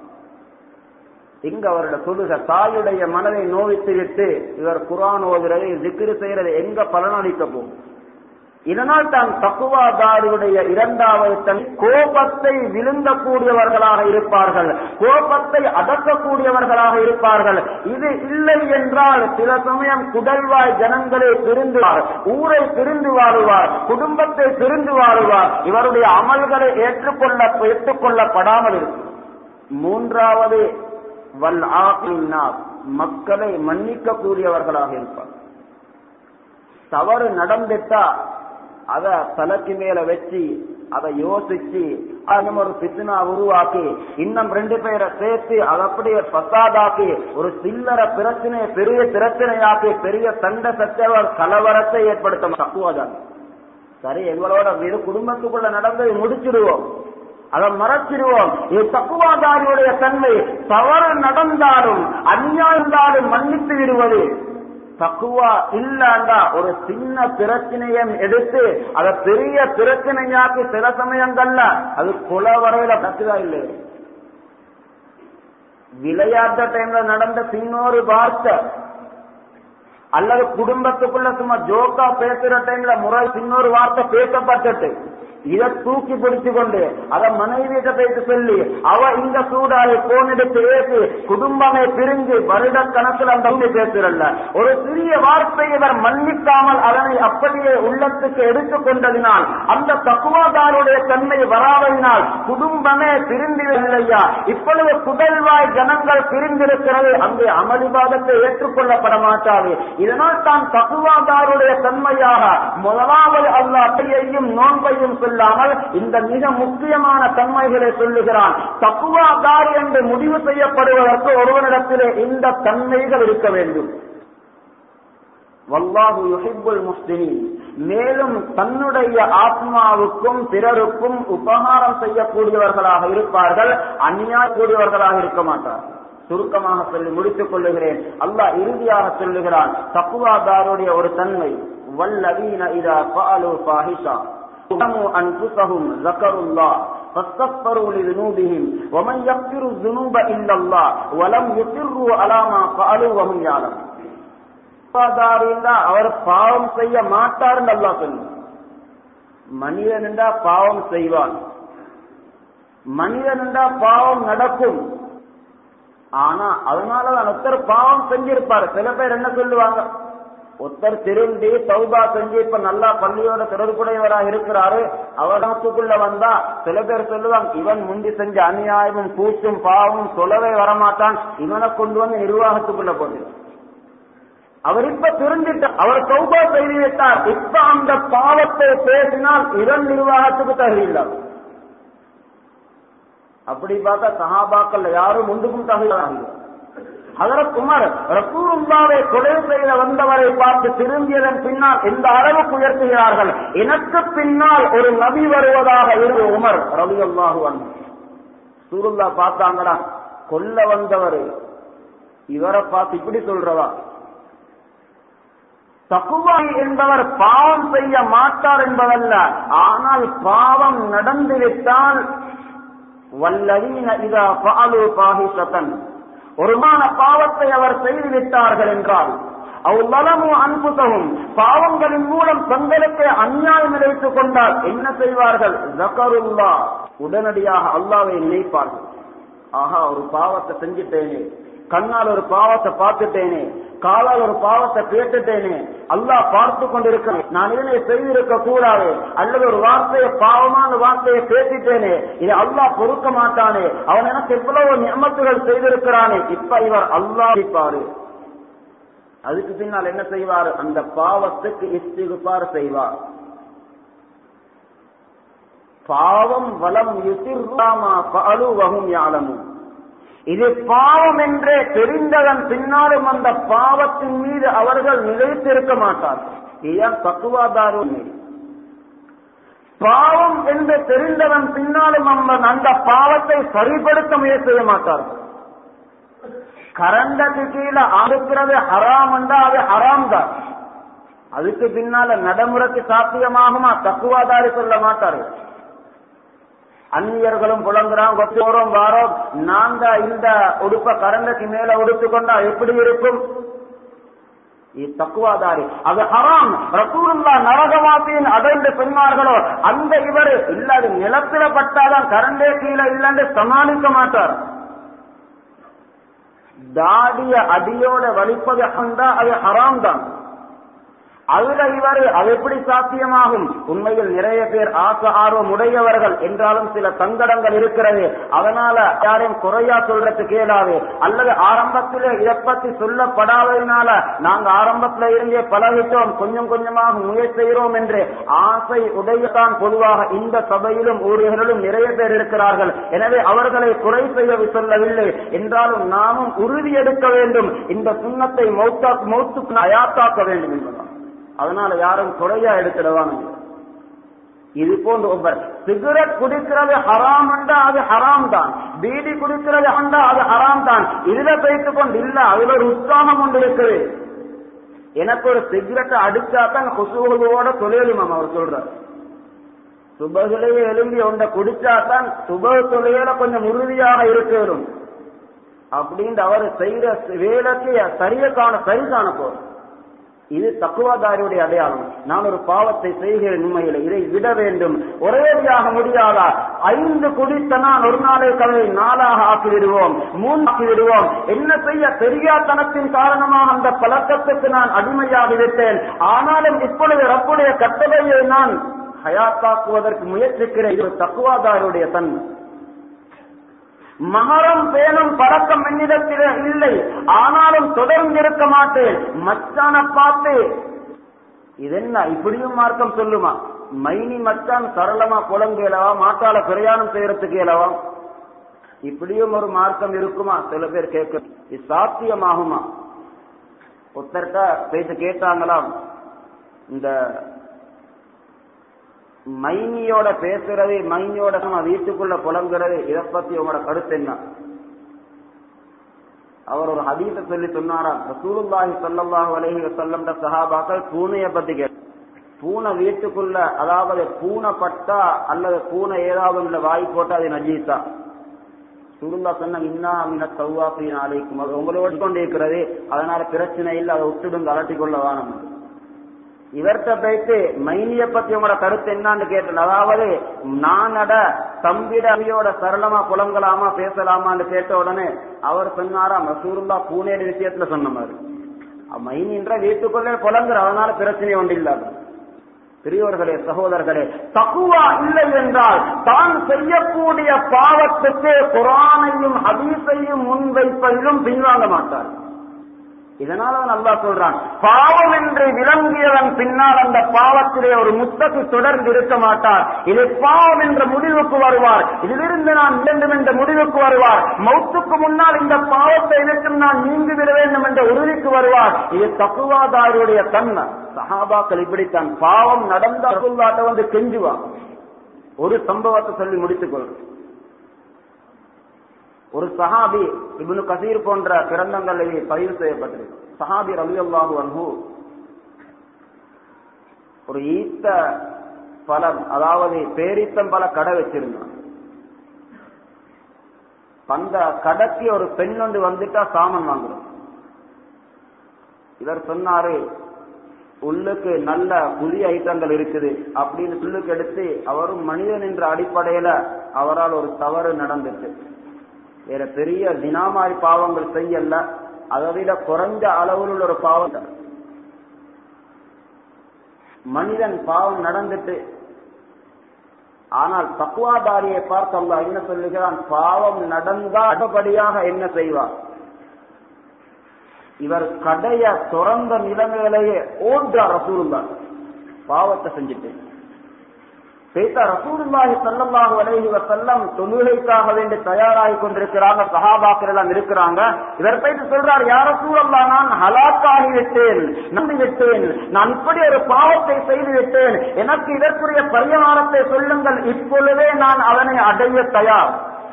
இங்க அவரோட சொல்லுக தாயுடைய மனதை நோவித்து விட்டு இவர் குரான் ஓதுறதை ஜிக்கிரு செய்யறது எங்க பலனளிக்க போகும் இதனால் தான் தக்குவாதாரியுடைய இரண்டாவது தன் கோபத்தை விழுங்கக்கூடியவர்களாக இருப்பார்கள் கோபத்தை அடக்கக்கூடியவர்களாக இருப்பார்கள் இது இல்லை என்றால் சில சமயம் குடல்வாய் ஜனங்களை பிரிந்துவார் ஊரை பிரிந்து வாழுவார் குடும்பத்தை பிரிந்து வாழுவார் இவருடைய அமல்களை ஏற்றுக்கொள்ள ஏற்றுக்கொள்ளப்படாமல் இருக்கும் மூன்றாவது வல் ஆகினார் மக்களை மன்னிக்க கூடியவர்களாக இருப்பார் தவறு நடந்துட்டா அத தலைக்கு மேல வச்சு அதை யோசிச்சு அது ஒரு பித்னா உருவாக்கி இன்னும் ரெண்டு பேரை சேர்த்து அதை அப்படியே பசாதாக்கி ஒரு சில்லற பிரச்சனையை பெரிய பிரச்சனையாக்கி பெரிய சண்டை சச்சவர் கலவரத்தை ஏற்படுத்த தக்குவாதான் சரி எங்களோட வெறு குடும்பத்துக்குள்ள நடந்ததை முடிச்சிடுவோம் அதை மறைச்சிடுவோம் இது தக்குவாதாரியுடைய தன்மை தவறு நடந்தாலும் அந்நியாயிருந்தாலும் மன்னித்து விடுவது தக்குவா இல்லாண்டா ஒரு சின்ன பிரச்சனையை எடுத்து அதை பெரிய பிரச்சனையாக்கி சில சமயங்கள்ல அது கொலை வரையில கத்துதா இல்லை விளையாட்ட டைம்ல நடந்த சின்னொரு வார்த்தை அல்லது குடும்பத்துக்குள்ள சும்மா ஜோக்கா பேசுற டைம்ல முறை சின்னொரு வார்த்தை பேசப்பட்டுட்டு இதை தூக்கி பிடிச்சு கொண்டு அத மனைவியிட்ட போயிட்டு சொல்லி அவ இந்த சூடாய் போன் எடுத்து ஏசி குடும்பமே பிரிஞ்சு வருட கணக்கில் அந்த உண்மை பேசுறல்ல ஒரு சிறிய வார்த்தை இவர் மன்னிக்காமல் அதனை அப்படியே உள்ளத்துக்கு எடுத்துக் கொண்டதினால் அந்த தக்குவாதாருடைய தன்மை வராததினால் குடும்பமே பிரிந்தில்லையா இப்பொழுது குடல்வாய் ஜனங்கள் பிரிந்திருக்கிறது அங்கே அமளிவாதத்தை ஏற்றுக்கொள்ளப்பட மாட்டாது இதனால் தான் தக்குவாதாருடைய தன்மையாக முதலாவது அல்லாஹையும் நோன்பையும் சொல்லாமல் இந்த மிக முக்கியமான தன்மைகளை சொல்லுகிறான் தக்குவாதாரி என்று முடிவு செய்யப்படுவதற்கு ஒருவனிடத்திலே இந்த தன்மைகள் இருக்க வேண்டும் வல்லாஹு யுஹிப்புல் முஸ்லிமின் மேலும் தன்னுடைய ஆத்மாவுக்கும் பிறருக்கும் உபகாரம் செய்யக்கூடியவர்களாக இருப்பார்கள் அந்நியாயக்கூடியவர்களாக இருக்க மாட்டார்கள் சுருக்கமாக சொல்லி முடித்துக் கொள்ளுகிறேன் அல்லாஹ் இறுதியாக சொல்லுகிறான் தக்குவாதாருடைய ஒரு தன்மை வல்லவீன இதா பாலு பாஹிஷா ظلموا أنفسهم ذكروا الله فاستغفروا لذنوبهم ومن يغفر الذنوب إلا الله ولم يصروا على ما فعلوا وهم يعلمون அவர் பாவம் செய்ய மாட்டார் நல்லா சொல்லு மனிதன் என்றா பாவம் செய்வான் மனிதன் என்றா பாவம் நடக்கும் ஆனா அதனாலதான் ஒருத்தர் பாவம் செஞ்சிருப்பாரு சில பேர் என்ன சொல்லுவாங்க ஒருத்தர் திரும்பி சௌபா செஞ்சு இப்ப நல்லா பள்ளியோட தொடர்புடையவராக இருக்கிறாரு அவரத்துக்குள்ள வந்தா சில பேர் சொல்லுவாங்க இவன் முந்தி செஞ்ச அநியாயமும் கூச்சும் பாவமும் சொல்லவே வரமாட்டான் இவனை கொண்டு வந்து நிர்வாகத்துக்குள்ள போட்டு அவர் இப்ப திருந்திட்டார் அவர் சௌபா செய்து விட்டார் இப்ப அந்த பாவத்தை பேசினால் இதன் நிர்வாகத்துக்கு தகுதியில்லாது அப்படி பார்த்தா சஹாபாக்கள் யாரும் முண்டுக்கும் தகுதியாக அதற்கு உமர் ரசூருல்லாவை கொலை செய்த வந்தவரை பார்த்து திரும்பியதன் பின்னால் எந்த அளவுக்கு உயர்த்துகிறார்கள் எனக்கு பின்னால் ஒரு நபி வருவதாக இரு உமர் ரவி அல்லாஹுவன் சூருல்லா பார்த்தாங்களா கொல்ல வந்தவர் இவரை பார்த்து இப்படி சொல்றவா தக்குவாய் என்பவர் பாவம் செய்ய மாட்டார் என்பதல்ல ஆனால் பாவம் நடந்துவிட்டால் வல்லவீன இதா பாலு பாகிசத்தன் ஒருமான பாவத்தை அவர் செய்து விட்டார்கள் என்றால் அவ்வளவு அன்புதவும் பாவங்களின் மூலம் தங்களுக்கு அந்நியாயம் நினைத்துக் கொண்டால் என்ன செய்வார்கள் ஜக்கருல்லா உடனடியாக அல்லாவை நினைப்பார்கள் ஆஹா ஒரு பாவத்தை செஞ்சுட்டேனே கண்ணால் ஒரு பாவத்தை பார்த்துட்டேனே காலால் ஒரு பாவத்தை கேட்டுட்டேனே அல்லாஹ் பார்த்து கொண்டிருக்கிறேன் நான் இதனை செய்திருக்க கூடாது அல்லது ஒரு வார்த்தையை பாவமான வார்த்தையை பேசிட்டேனே இதை அல்லாஹ் பொறுக்க மாட்டானே அவன் எனக்கு எவ்வளவு நியமத்துகள் செய்திருக்கிறானே இப்ப இவர் அல்லாஹ் பாரு அதுக்கு பின்னால் என்ன செய்வார் அந்த பாவத்துக்கு இஸ்திகுபார் செய்வார் பாவம் வலம் யுசிர்ராமா பஅலு வஹும் யாலமும் இது பாவம் என்றே தெரிந்ததன் பின்னாலும் அந்த பாவத்தின் மீது அவர்கள் நிலைத்திருக்க மாட்டார்கள் இதுதான் தத்துவாதார உண்மை பாவம் என்று தெரிந்தவன் பின்னாலும் நம்ம அந்த பாவத்தை சரிப்படுத்த முயற்சி செய்ய மாட்டார்கள் கரண்டக்கு கீழே அறுக்கிறது ஹராம் என்றா அது ஹராம் தான் அதுக்கு பின்னால நடைமுறைக்கு சாத்தியமாகுமா தக்குவாதாரி சொல்ல மாட்டார்கள் அந்நியர்களும் புலங்குறான் கொத்தோறும் வாரோம் நாங்க இந்த உடுப்ப கரண்டைக்கு மேல உடுத்து கொண்டா எப்படி இருக்கும் இது தக்குவாதாரி அது ஹராம் ரசூலுல்லா நரகவாசியின் அடைந்து சொன்னார்களோ அந்த இவர் இல்ல அது நிலத்தில பட்டாதான் கரண்டே கீழே இல்லைன்னு சமாளிக்க மாட்டார் தாடிய அடியோட வலிப்பது அகந்தா அது ஹராம் தான் அதுல இவர் அது எப்படி சாத்தியமாகும் உண்மையில் நிறைய பேர் ஆசை ஆர்வம் உடையவர்கள் என்றாலும் சில சங்கடங்கள் இருக்கிறது அதனால யாரையும் குறையா சொல்றது கேளாது அல்லது ஆரம்பத்திலே இதை பத்தி சொல்லப்படாததுனால நாங்க ஆரம்பத்துல இருந்தே பழகிட்டோம் கொஞ்சம் கொஞ்சமாக முயற்சி செய்கிறோம் என்று ஆசை உடையதான் பொதுவாக இந்த சபையிலும் ஊர்களிலும் நிறைய பேர் இருக்கிறார்கள் எனவே அவர்களை குறை செய்ய சொல்லவில்லை என்றாலும் நாமும் உறுதி எடுக்க வேண்டும் இந்த சுண்ணத்தை மௌத்தா மௌத்துக்கு அயாத்தாக்க வேண்டும் என்பதால் அதனால யாரும் குறையா எடுத்துடுவாங்க இது போன்று ஒவ்வொரு சிகரெட் குடிக்கிறது ஹராம் என்றா அது ஹராம் தான் பீடி குடிக்கிறது அண்டா அது ஹராம் தான் இதுல பேசிக் கொண்டு இல்ல அதுல ஒரு உற்சாகம் கொண்டு இருக்குது எனக்கு ஒரு சிகரெட்டை அடிச்சாதான் குசுகுழுவோட தொழிலுமாம் அவர் சொல்றார் சுபகிலேயே எழும்பி ஒன்றை குடிச்சாதான் சுப தொழில கொஞ்சம் உறுதியாக இருக்கணும் அப்படின்னு அவர் செய்யற வேலைக்கு சரிய காண சரி காண போறோம் இது தக்குவாதாரியுடைய அடையாளம் நான் ஒரு பாவத்தை செய்கிறேன் உண்மையில் இதை விட வேண்டும் ஒரேடியாக முடியாதா ஐந்து குடித்த நான் ஒரு நாளை கதை நாளாக ஆக்கி விடுவோம் மூன்று ஆக்கி விடுவோம் என்ன செய்ய தெரியாதனத்தின் காரணமாக அந்த பழக்கத்துக்கு நான் அடிமையாகிவிட்டேன் ஆனாலும் இப்பொழுது ரப்புடைய கட்டளையை நான் ஹயாத்தாக்குவதற்கு முயற்சிக்கிறேன் இது தக்குவாதாருடைய தன்மை மகரம் பேணும் பழக்கம் என்னிடத்தில் இல்லை ஆனாலும் தொடர்ந்து இருக்க மாட்டேன் மச்சான பார்த்து இதென்ன இப்படியும் மார்க்கம் சொல்லுமா மைனி மச்சான் சரளமா புலங்கேலவா மாட்டால பிரயாணம் செய்யறதுக்கு ஏலவா இப்படியும் ஒரு மார்க்கம் இருக்குமா சில பேர் கேட்க இது சாத்தியமாகுமா ஒருத்தர்கிட்ட பேச கேட்டாங்களாம் இந்த மைனியோட பேசுறது மைனியோட நம்ம வீட்டுக்குள்ள புலங்குறது இதை பத்தி உங்களோட கருத்து என்ன அவர் ஒரு ஹதீஸ சொல்லி சொன்னாராம் ரசூலுல்லாஹி ஸல்லல்லாஹு அலைஹி வஸல்லம் சஹாபாக்கள் பூனைய பத்தி கேட்டு பூனை வீட்டுக்குள்ள அதாவது பூனை பட்டா அல்லது பூனை ஏதாவது உள்ள வாய் போட்டா அது நஜீசா சுருந்தா சொன்ன இன்னா மின தௌவாப்பின் அழைக்கும் அது உங்களோட கொண்டு இருக்கிறது அதனால பிரச்சனை இல்லை அதை விட்டுடுங்க அலட்டி கொள்ள வானம் இவர்கிட்ட போயிட்டு மைனிய பத்தி உங்களோட கருத்து என்னான்னு கேட்டேன் அதாவது நானட தம்பிட அவியோட சரளமா புலங்கலாமா பேசலாமான்னு கேட்ட உடனே அவர் சொன்னாராம் ரசூருல்லா பூனேடு விஷயத்துல சொன்ன மாதிரி மைனின்ற வீட்டுக்குள்ளே புலங்குற அதனால பிரச்சனை ஒன்று இல்லாத பெரியோர்களே சகோதரர்களே தக்குவா இல்லை என்றால் தான் செய்யக்கூடிய பாவத்துக்கு குரானையும் ஹதீஸையும் முன்வைப்பதிலும் பின்வாங்க மாட்டார் இதனால நல்லா சொல்றான் பாவம் என்று விளங்கியவன் பின்னால் அந்த பாவத்திலே ஒரு முத்தக்கு தொடர்ந்து இருக்க மாட்டார் இது பாவம் என்ற முடிவுக்கு வருவார் இதிலிருந்து நான் வேண்டும் என்ற முடிவுக்கு வருவார் மௌத்துக்கு முன்னால் இந்த பாவத்தை விட்டு நான் நீங்கி விட வேண்டும் என்ற உறுதிக்கு வருவார் இது தப்புவாதாருடைய தன்மை சஹாபாக்கள் இப்படித்தான் பாவம் நடந்த அருள்வாட்ட வந்து கெஞ்சுவான் ஒரு சம்பவத்தை சொல்லி முடித்துக் கொள்றேன் ஒரு சஹாபி இப்னு கசீர் போன்ற கிரந்தங்களிலே பதிவு செய்யப்பட்டிருக்கு சஹாபி ரவி அல்லாஹு அன்ஹு ஒரு ஈத்த பழம் அதாவது பேரித்தம் பல கடை வச்சிருந்தான் அந்த கடைக்கு ஒரு பெண் ஒன்று வந்துட்டா சாமன் வாங்குறோம் இவர் சொன்னாரு உள்ளுக்கு நல்ல புதிய ஐட்டங்கள் இருக்குது அப்படின்னு சொல்லுக்கு எடுத்து அவரும் மனிதன் என்ற அடிப்படையில அவரால் ஒரு தவறு நடந்துட்டு வேற பெரிய தினாமாரி பாவங்கள் செய்யல அதை விட குறைஞ்ச அளவில் உள்ள ஒரு பாவம் மனிதன் பாவம் நடந்துட்டு ஆனால் தக்குவாதாரியை பார்த்து அல்லா என்ன சொல்லுகிறான் பாவம் நடந்தா அடுபடியாக என்ன செய்வார் இவர் கடைய துறந்த நிலைமையிலேயே ஓடுறார் ரசூலுல்லா பாவத்தை செஞ்சுட்டு பேச ரசூலுல்லாஹி ஸல்லல்லாஹு அலைஹி வஸல்லம் தொழுகைக்காக வேண்டி தயாராகி கொண்டிருக்கிறாங்க சஹாபாக்கள் எல்லாம் இருக்கிறாங்க இவர் போயிட்டு சொல்றார் யார் ரசூலல்லாஹ் நான் ஹலாக்காகி விட்டேன் நம்பி விட்டேன் நான் இப்படி ஒரு பாவத்தை செய்து விட்டேன் எனக்கு இதற்குரிய பரிகாரத்தை சொல்லுங்கள் இப்பொழுதே நான் அவனை அடைய தயார்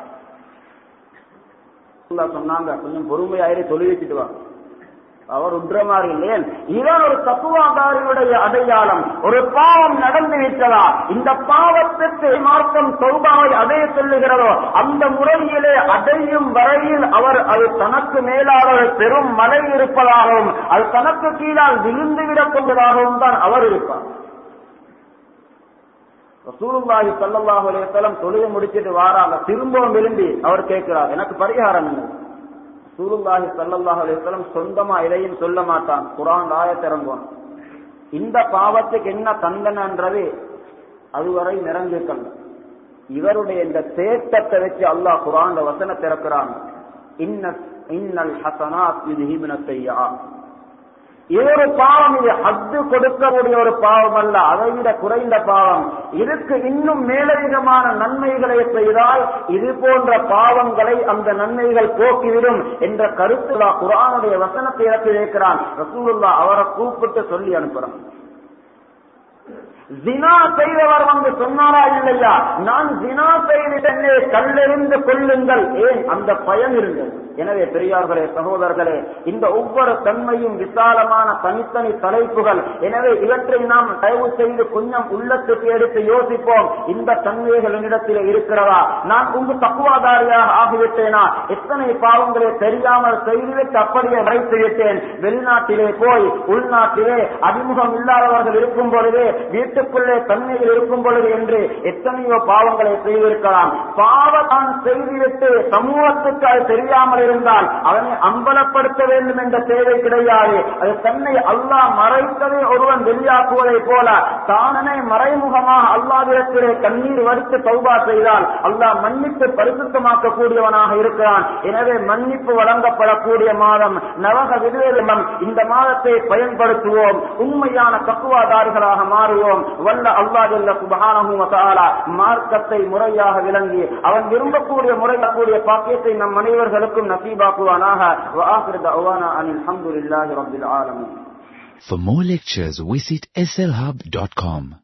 ரசூலுல்லாஹ் சொன்னாங்க கொஞ்சம் பொறுமையாயிரு தொழு வச்சுட்டு வா அவர் உற்ற மாதிரி இல்லையே இவன் ஒரு தத்துவாதாரியுடைய அடையாளம் ஒரு பாவம் நடந்து விட்டதா இந்த பாவத்திற்கு மார்க்கம் சௌபாவை அடைய சொல்லுகிறதோ அந்த முறையிலே அடையும் வரையில் அவர் அது தனக்கு மேலாக ஒரு பெரும் மலை இருப்பதாகவும் அது தனக்கு கீழால் விழுந்துவிடக் கொண்டதாகவும் தான் அவர் இருப்பார் ரசூலுல்லாஹி ஸல்லல்லாஹு அலைஹி வஸல்லம் தொழுகை முடிச்சிட்டு வாராங்க திரும்பவும் விரும்பி அவர் கேட்கிறார் எனக்கு பரிகாரம் என்ன ரசூலுல்லாஹி ஸல்லல்லாஹு அலைஹி வஸல்லம் சொந்தமா எதையும் சொல்ல மாட்டான் குர்ஆன் ஆயத் இறங்குவான் இந்த பாவத்துக்கு என்ன தண்டனைன்றது அதுவரை நிறைஞ்சிருக்கல இவருடைய இந்த தேட்டத்தை வச்சு அல்லாஹ் குர்ஆன்ல வசன திறக்கிறான் இன்ன இன்னல் ஹசனாத் யுذهبن السيئات இது ஒரு பாவம் இது ஹத்து கொடுக்கக்கூடிய ஒரு பாவம் அல்ல அதை விட குறைந்த பாவம் இதுக்கு இன்னும் மேலதிகமான நன்மைகளை செய்தால் இது போன்ற பாவங்களை அந்த நன்மைகள் போக்கிவிடும் என்ற கருத்துல்லா குரானுடைய வசனத்தை இறக்கி வைக்கிறான் ரசூலுல்லா அவரை கூப்பிட்டு சொல்லி அனுப்புறான் ஜினா செய்தவர் வந்து சொன்னாரா இல்லையா நான் ஜினா செய்திட்டே கல்லெறிந்து கொள்ளுங்கள் ஏன் அந்த பயன் இருந்தது எனவே பெரியார்களே சகோதரர்களே இந்த ஒவ்வொரு தன்மையும் விசாலமான தனித்தனி தலைப்புகள் எனவே இவற்றை நாம் தயவு செய்து கொஞ்சம் உள்ளத்துக்கு எடுத்து யோசிப்போம் இந்த தன்மைகள் என்னிடத்தில் இருக்கிறதா நான் உங்க தக்குவாதாரியாக ஆகிவிட்டேனா எத்தனை பாவங்களை தெரியாமல் செய்துவிட்டு அப்படியே மறைத்து விட்டேன் வெளிநாட்டிலே போய் உள்நாட்டிலே அறிமுகம் இல்லாதவர்கள் இருக்கும் பொழுது வீட்டுக்குள்ளே தன்மையில் இருக்கும் பொழுது என்று எத்தனையோ பாவங்களை செய்திருக்கலாம் பாவத்தான் செய்துவிட்டு சமூகத்துக்கு அது தெரியாமல் இருந்தால் அவனை அம்பலப்படுத்த வேண்டும் என்ற தேவை கிடையாது அது தன்னை அல்லாஹ் மறைத்ததை ஒருவன் வெளியாக்குவதை போல தானனை மறைமுகமாக அல்லாவிடத்திலே கண்ணீர் வடித்து தௌபா செய்தால் அல்லாஹ் மன்னித்து பரிசுத்தமாக்க கூடியவனாக இருக்கிறான் எனவே மன்னிப்பு வழங்கப்படக்கூடிய மாதம் நவக விடுதலம் இந்த மாதத்தை பயன்படுத்துவோம் உண்மையான தக்குவாதாரிகளாக மாறுவோம் வல்ல அல்லாஹ் ஜல்ல சுபஹானஹு வ தஆலா மார்க்கத்தை முறையாக விளங்கி அவன் விரும்பக்கூடிய முறையக்கூடிய பாக்கியத்தை நம் அனைவர்களுக்கும் நசீபாக்குவானாக வ ஆகிரு தஅவானா அனில் ஹம்துலில்லாஹி ரப்பில் ஆலமீன் For more lectures, visit slhub.com.